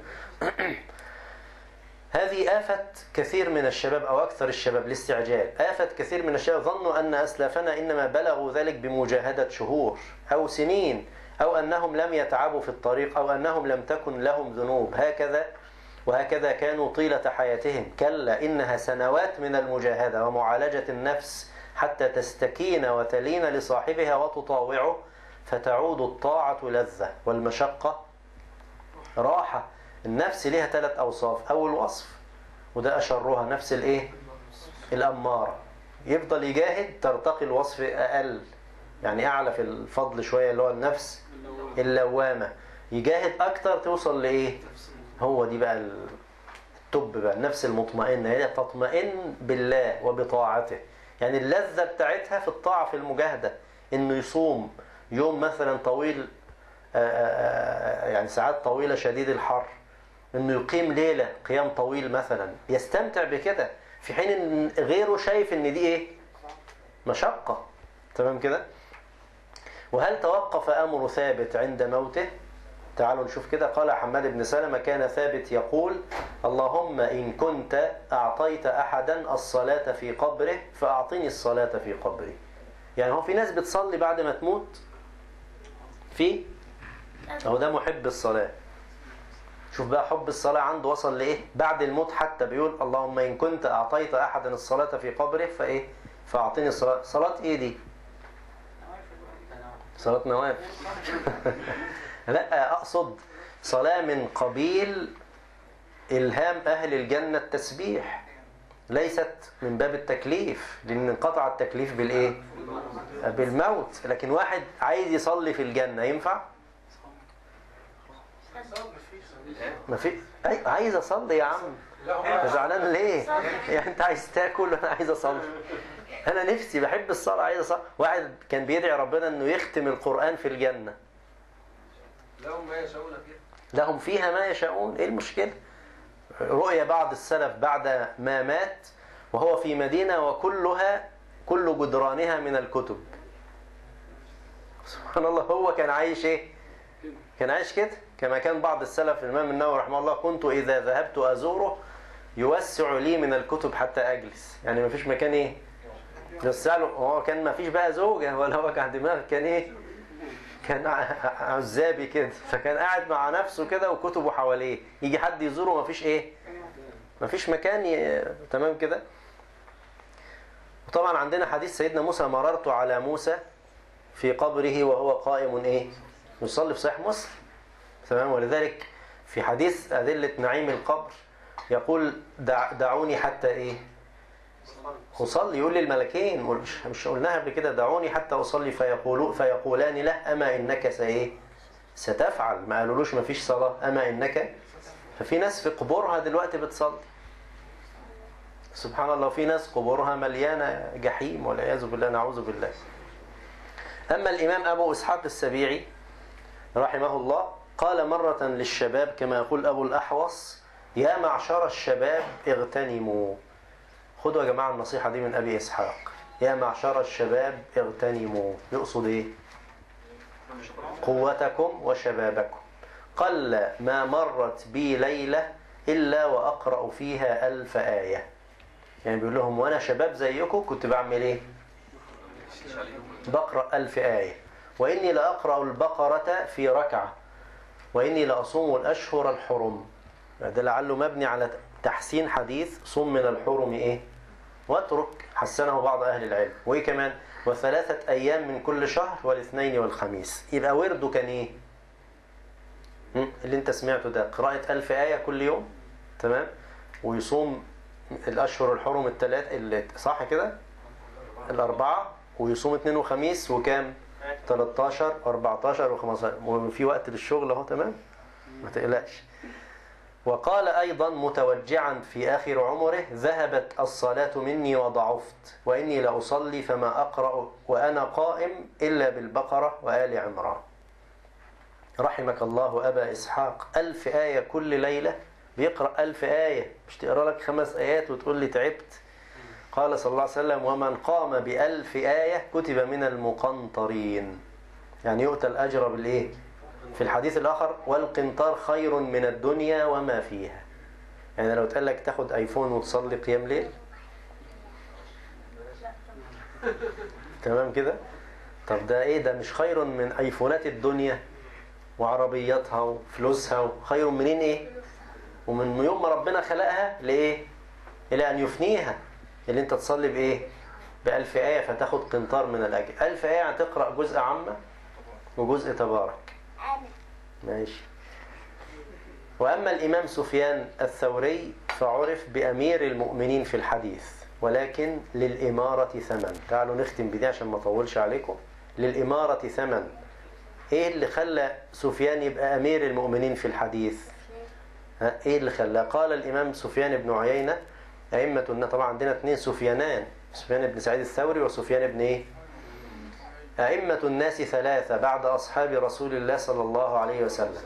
هذه آفة كثير من الشباب أو أكثر الشباب الاستعجال آفة كثير من الشباب ظنوا أن أسلافنا إنما بلغوا ذلك بمجاهدة شهور أو سنين أو أنهم لم يتعبوا في الطريق أو أنهم لم تكن لهم ذنوب هكذا وهكذا كانوا طيلة حياتهم كلا إنها سنوات من المجاهدة ومعالجة النفس حتى تستكين وتلين لصاحبها وتطاوعه فتعود الطاعة لذة والمشقة راحة النفس ليها ثلاث أوصاف أول وصف وده أشرها نفس الإيه الأمارة يفضل يجاهد ترتقي الوصف أقل يعني أعلى في الفضل شوية اللي هو النفس اللوامة يجاهد أكتر توصل لإيه هو دي بقى التوب بقى النفس المطمئنة هي تطمئن بالله وبطاعته يعني اللذة بتاعتها في الطاعة في المجاهدة إنه يصوم يوم مثلا طويل آآ آآ يعني ساعات طويلة شديد الحر انه يقيم ليلة قيام طويل مثلا يستمتع بكده في حين ان غيره شايف ان دي ايه مشقة تمام كده وهل توقف امر ثابت عند موته تعالوا نشوف كده قال حماد بن سلمة كان ثابت يقول اللهم إن كنت أعطيت أحدا الصلاة في قبره فأعطني الصلاة في قبري يعني هو في ناس بتصلي بعد ما تموت في هو ده محب الصلاة شوف بقى حب الصلاة عنده وصل لإيه بعد الموت حتى بيقول اللهم إن كنت أعطيت أحدا الصلاة في قبره فإيه فأعطيني الصلاة صلاة إيه دي صلاة نوافل لا أقصد صلاة من قبيل إلهام أهل الجنة التسبيح ليست من باب التكليف لأن انقطع التكليف بالإيه بالموت لكن واحد عايز يصلي في الجنة ينفع ما في أي عايز اصلي يا عم زعلان ليه يعني انت عايز تاكل وانا عايز اصلي انا نفسي بحب الصلاه عايز اصلي واحد كان بيدعي ربنا انه يختم القران في الجنه لهم ما يشاءون فيها لهم فيها ما يشاءون ايه المشكله رؤيا بعض السلف بعد ما مات وهو في مدينه وكلها كل جدرانها من الكتب سبحان الله هو كان عايش ايه كان عايش كده كما كان بعض السلف الإمام النووي رحمه الله كنت إذا ذهبت أزوره يوسع لي من الكتب حتى أجلس يعني ما فيش مكان إيه يوسع له هو كان ما فيش بقى زوجة ولا هو كان دماغ كان إيه كان عزابي كده فكان قاعد مع نفسه كده وكتبه حواليه يجي حد يزوره ما فيش إيه ما فيش مكان ي... تمام كده وطبعا عندنا حديث سيدنا موسى مررت على موسى في قبره وهو قائم إيه يصلي في صحيح مسلم تمام ولذلك في حديث أدلة نعيم القبر يقول دع دعوني حتى إيه أصلي يقول للملكين مش, مش قلناها قبل كده دعوني حتى أصلي فيقولوا فيقولان له أما إنك سإيه ستفعل ما قالولوش ما فيش صلاة أما إنك ففي ناس في قبورها دلوقتي بتصلي سبحان الله في ناس قبورها مليانة جحيم والعياذ بالله نعوذ بالله أما الإمام أبو إسحاق السبيعي رحمه الله قال مرة للشباب كما يقول أبو الأحوص يا معشر الشباب اغتنموا خدوا يا جماعة النصيحة دي من أبي إسحاق يا معشر الشباب اغتنموا يقصد إيه قوتكم وشبابكم قل ما مرت بي ليلة إلا وأقرأ فيها ألف آية يعني بيقول لهم وأنا شباب زيكم كنت بعمل إيه بقرأ ألف آية وإني لأقرأ البقرة في ركعة وإني لأصوم الأشهر الحرم ده لعله مبني على تحسين حديث صم من الحرم إيه واترك حسنه بعض أهل العلم وإيه كمان وثلاثة أيام من كل شهر والاثنين والخميس يبقى ورده كان إيه هم؟ اللي انت سمعته ده قراءة ألف آية كل يوم تمام ويصوم الأشهر الحرم الثلاث اللي صح كده الأربعة ويصوم اثنين وخميس وكام 13 و14 و15 وفي وقت للشغل اهو تمام ما تقلقش وقال أيضا متوجعا في آخر عمره ذهبت الصلاة مني وضعفت وإني لأصلي فما أقرأ وأنا قائم إلا بالبقرة وآل عمران رحمك الله أبا إسحاق ألف آية كل ليلة بيقرأ ألف آية مش تقرأ لك خمس آيات وتقول لي تعبت قال صلى الله عليه وسلم ومن قام بألف آية كتب من المقنطرين يعني يؤتى الأجر بالإيه في الحديث الآخر والقنطار خير من الدنيا وما فيها يعني لو تقال لك تاخد ايفون وتصلي قيام ليل تمام كده طب ده ايه ده مش خير من ايفونات الدنيا وعربياتها وفلوسها خير منين ايه ومن يوم ما ربنا خلقها لايه الى ان يفنيها اللي انت تصلي بايه بألف آية فتاخد قنطار من الأجر ألف آية هتقرأ جزء عامة وجزء تبارك ماشي وأما الإمام سفيان الثوري فعرف بأمير المؤمنين في الحديث ولكن للإمارة ثمن تعالوا نختم بدي عشان ما أطولش عليكم للإمارة ثمن إيه اللي خلى سفيان يبقى أمير المؤمنين في الحديث ها إيه اللي خلى قال الإمام سفيان بن عيينة أئمة طبعا عندنا اثنين سفيانان سفيان بن سعيد الثوري وسفيان بن إيه أئمة الناس ثلاثة بعد أصحاب رسول الله صلى الله عليه وسلم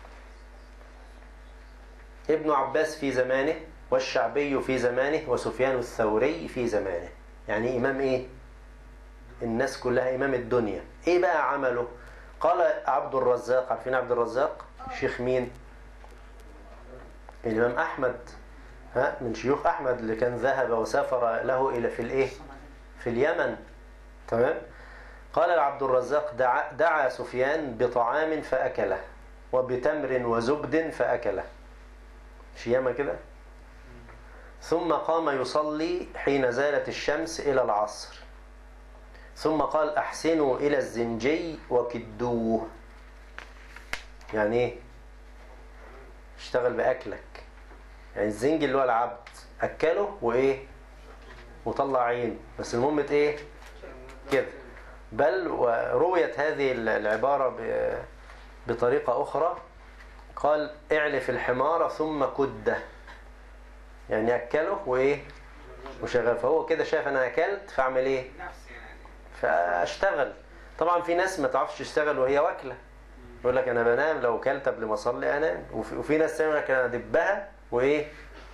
ابن عباس في زمانه والشعبي في زمانه وسفيان الثوري في زمانه يعني إمام إيه الناس كلها إمام الدنيا إيه بقى عمله قال عبد الرزاق عارفين عبد الرزاق شيخ مين الإمام أحمد ها من شيوخ أحمد اللي كان ذهب وسافر له إلى في الإيه في اليمن تمام قال عبد الرزاق دعا, دعا سفيان بطعام فأكله وبتمر وزبد فأكله شيامة كده ثم قام يصلي حين زالت الشمس إلى العصر ثم قال أحسنوا إلى الزنجي وكدوه يعني إيه اشتغل بأكلك يعني الزنج اللي هو العبد أكله وإيه وطلع عينه بس المهم إيه كده بل ورويت هذه العبارة بطريقة أخرى قال اعلف الحمار ثم كده يعني أكله وإيه وشغل فهو كده شايف أنا أكلت فأعمل إيه فأشتغل طبعا في ناس ما تعرفش تشتغل وهي واكلة يقول لك أنا بنام لو كلت قبل ما أصلي أنام وفي, وفي ناس تعمل لك أنا أدبها وإيه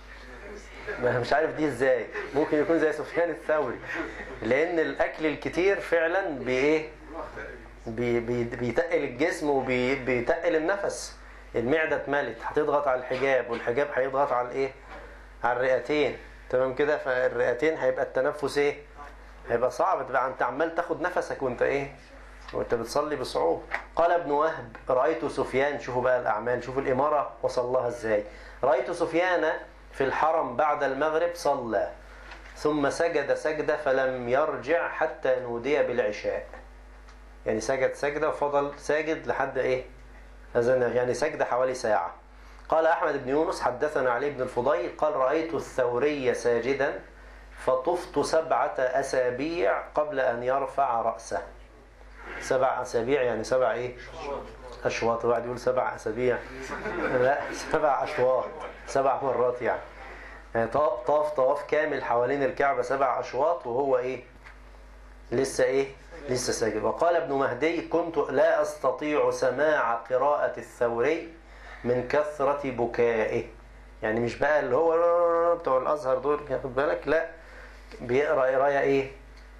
ما مش عارف دي ازاي ممكن يكون زي سفيان الثوري لان الاكل الكتير فعلا بايه بي بي بيتقل الجسم وبيتقل النفس المعده اتملت هتضغط على الحجاب والحجاب هيضغط على الايه على الرئتين تمام كده فالرئتين هيبقى التنفس ايه هيبقى صعب تبقى انت عمال تاخد نفسك وانت ايه وانت بتصلي بصعوبة قال ابن وهب رأيت سفيان شوفوا بقى الأعمال شوفوا الإمارة وصل لها ازاي رأيت سفيان في الحرم بعد المغرب صلى ثم سجد سجدة فلم يرجع حتى نودي بالعشاء يعني سجد سجدة وفضل ساجد لحد ايه أذن يعني سجدة حوالي ساعة قال أحمد بن يونس حدثنا علي بن الفضيل قال رأيت الثوري ساجدا فطفت سبعة أسابيع قبل أن يرفع رأسه سبع أسابيع يعني سبع إيه أشواط واحد يقول سبع أسابيع لا سبع أشواط سبع مرات يعني يعني طاف طواف كامل حوالين الكعبة سبع أشواط وهو إيه لسه إيه لسه ساجد وقال ابن مهدي كنت لا أستطيع سماع قراءة الثوري من كثرة بكائه يعني مش بقى اللي هو بتوع الأزهر دول خد بالك لا بيقرأ قراية إيه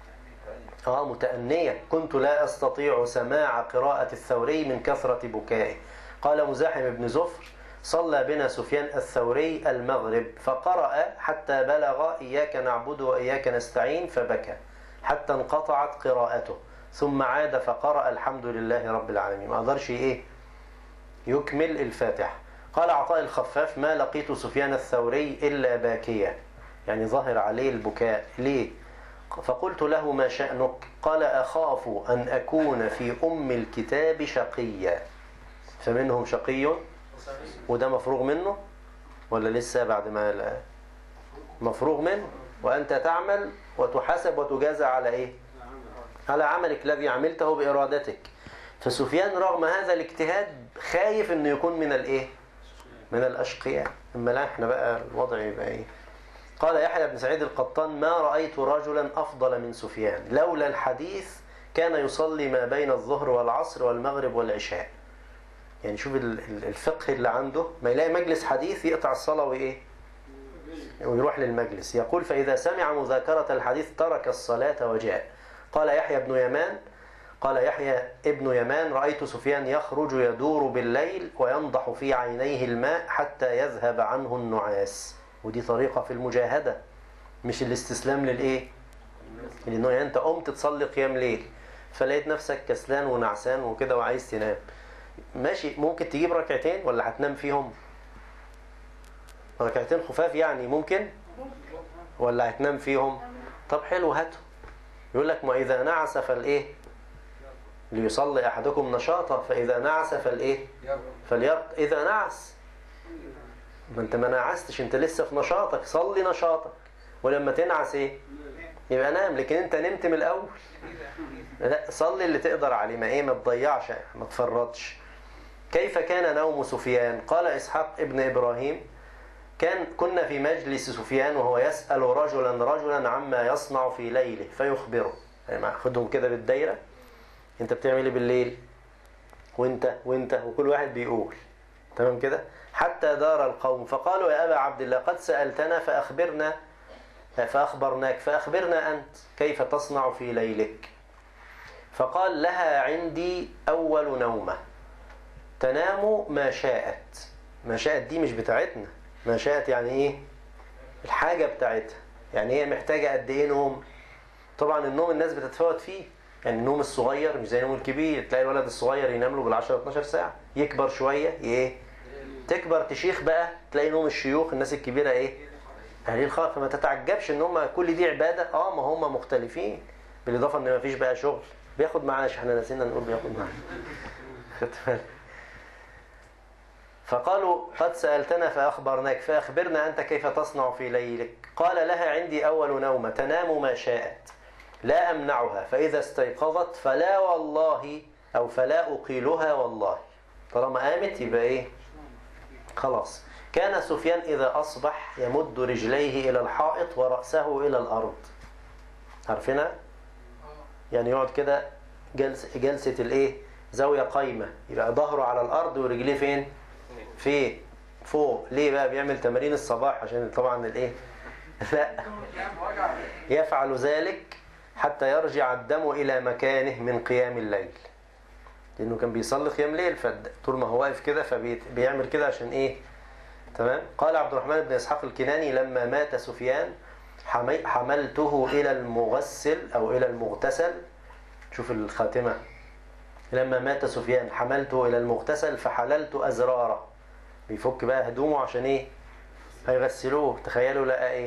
اه متأنية كنت لا أستطيع سماع قراءة الثوري من كثرة بكائه قال مزاحم بن زفر صلى بنا سفيان الثوري المغرب فقرأ حتى بلغ إياك نعبد وإياك نستعين فبكى حتى انقطعت قراءته ثم عاد فقرأ الحمد لله رب العالمين ما قدرش إيه يكمل الفاتحة قال عطاء الخفاف ما لقيت سفيان الثوري إلا باكيا يعني ظاهر عليه البكاء ليه فقلت له ما شأنك قال أخاف أن أكون في أم الكتاب شقيا فمنهم شقي وده مفروغ منه ولا لسه بعد ما لا مفروغ منه وأنت تعمل وتحاسب وتجازى على إيه على عملك الذي عملته بإرادتك فسفيان رغم هذا الاجتهاد خايف انه يكون من الايه من الاشقياء اما لا احنا بقى الوضع يبقى ايه قال يحيى بن سعيد القطان ما رأيت رجلا أفضل من سفيان لولا الحديث كان يصلي ما بين الظهر والعصر والمغرب والعشاء يعني شوف ال- ال- الفقه اللي عنده ما يلاقي مجلس حديث يقطع الصلاة وإيه ويروح للمجلس يقول فإذا سمع مذاكرة الحديث ترك الصلاة وجاء قال يحيى بن يمان قال يحيى ابن يمان رأيت سفيان يخرج يدور بالليل وينضح في عينيه الماء حتى يذهب عنه النعاس ودي طريقة في المجاهدة مش الاستسلام للإيه لأنه يعني أنت قمت تصلي قيام ليل فلقيت نفسك كسلان ونعسان وكده وعايز تنام ماشي ممكن تجيب ركعتين ولا هتنام فيهم ركعتين خفاف يعني ممكن ولا هتنام فيهم طب حلو هاته يقول لك ما إذا نعس فالإيه ليصلي أحدكم نشاطا فإذا نعس فالإيه فليرق إذا نعس ما أنت ما نعستش أنت لسه في نشاطك صلي نشاطك ولما تنعس إيه يبقى نام لكن أنت نمت من الأول لا صلي اللي تقدر عليه ما إيه ما تضيعش ما تفرطش كيف كان نوم سفيان قال إسحاق ابن إبراهيم كان كنا في مجلس سفيان وهو يسأل رجلا رجلا عما يصنع في ليله فيخبره يعني خدهم كده بالدايرة انت بتعمل ايه بالليل وانت وانت وكل واحد بيقول تمام كده حتى دار القوم فقالوا يا أبا عبد الله قد سألتنا فأخبرنا فأخبرناك فأخبرنا أنت كيف تصنع في ليلك فقال لها عندي أول نومة تنام ما شاءت ما شاءت دي مش بتاعتنا ما شاءت يعني ايه الحاجة بتاعتها يعني هي محتاجة قد ايه نوم طبعا النوم الناس بتتفاوت فيه يعني النوم الصغير مش زي النوم الكبير تلاقي الولد الصغير ينام له بال10 12 ساعة يكبر شوية ايه تكبر تشيخ بقى تلاقي نوم الشيوخ الناس الكبيرة ايه قليل خالص فما تتعجبش ان هم كل دي عبادة اه ما هم مختلفين بالاضافة ان ما فيش بقى شغل بياخد معاش احنا نسينا نقول بياخد معاش خدت بالك فقالوا قد سألتنا فأخبرناك فأخبرنا أنت كيف تصنع في ليلك قال لها عندي أول نومة تنام ما شاءت لا أمنعها فإذا استيقظت فلا والله أو فلا أقيلها والله طالما قامت يبقى إيه خلاص كان سفيان إذا أصبح يمد رجليه إلى الحائط ورأسه إلى الأرض عارفينها يعني يقعد كده جلسة, جلسة الإيه زاوية قايمة يبقى ظهره على الأرض ورجليه فين في فوق ليه بقى بيعمل تمارين الصباح عشان طبعا الايه لا يفعل ذلك حتى يرجع الدم الى مكانه من قيام الليل لانه كان بيصلي قيام ليل فطول ما هو واقف كده فبيعمل كده عشان ايه تمام قال عبد الرحمن بن اسحاق الكناني لما مات سفيان حملته الى المغسل او الى المغتسل شوف الخاتمه لما مات سفيان حملته الى المغتسل فحللت ازراره بيفك بقى هدومه عشان ايه هيغسلوه تخيلوا لقى ايه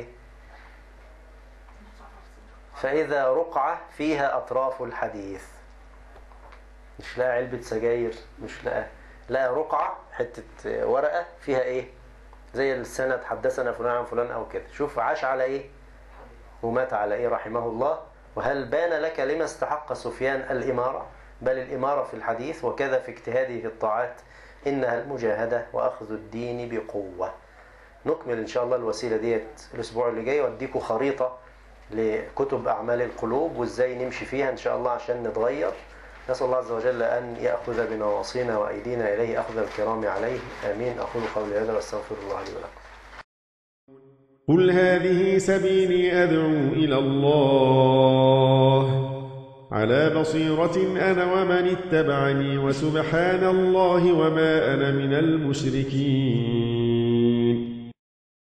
فاذا رقعة فيها اطراف الحديث مش لقى علبة سجاير مش لقى لقى رقعة حتة ورقة فيها ايه زي السند حدثنا فلان عن فلان او كده شوف عاش على ايه ومات على ايه رحمه الله وهل بان لك لما استحق سفيان الامارة بل الامارة في الحديث وكذا في اجتهاده في الطاعات إنها المجاهدة وأخذ الدين بقوة نكمل إن شاء الله الوسيلة ديت الأسبوع اللي جاي وأديكم خريطة لكتب أعمال القلوب وإزاي نمشي فيها إن شاء الله عشان نتغير نسأل الله عز وجل أن يأخذ بنواصينا وأيدينا إليه أخذ الكرام عليه آمين أقول قولي هذا وأستغفر الله لي ولكم قل هذه سبيلي أدعو إلى الله على بصيرة أنا ومن اتبعني وسبحان الله وما أنا من المشركين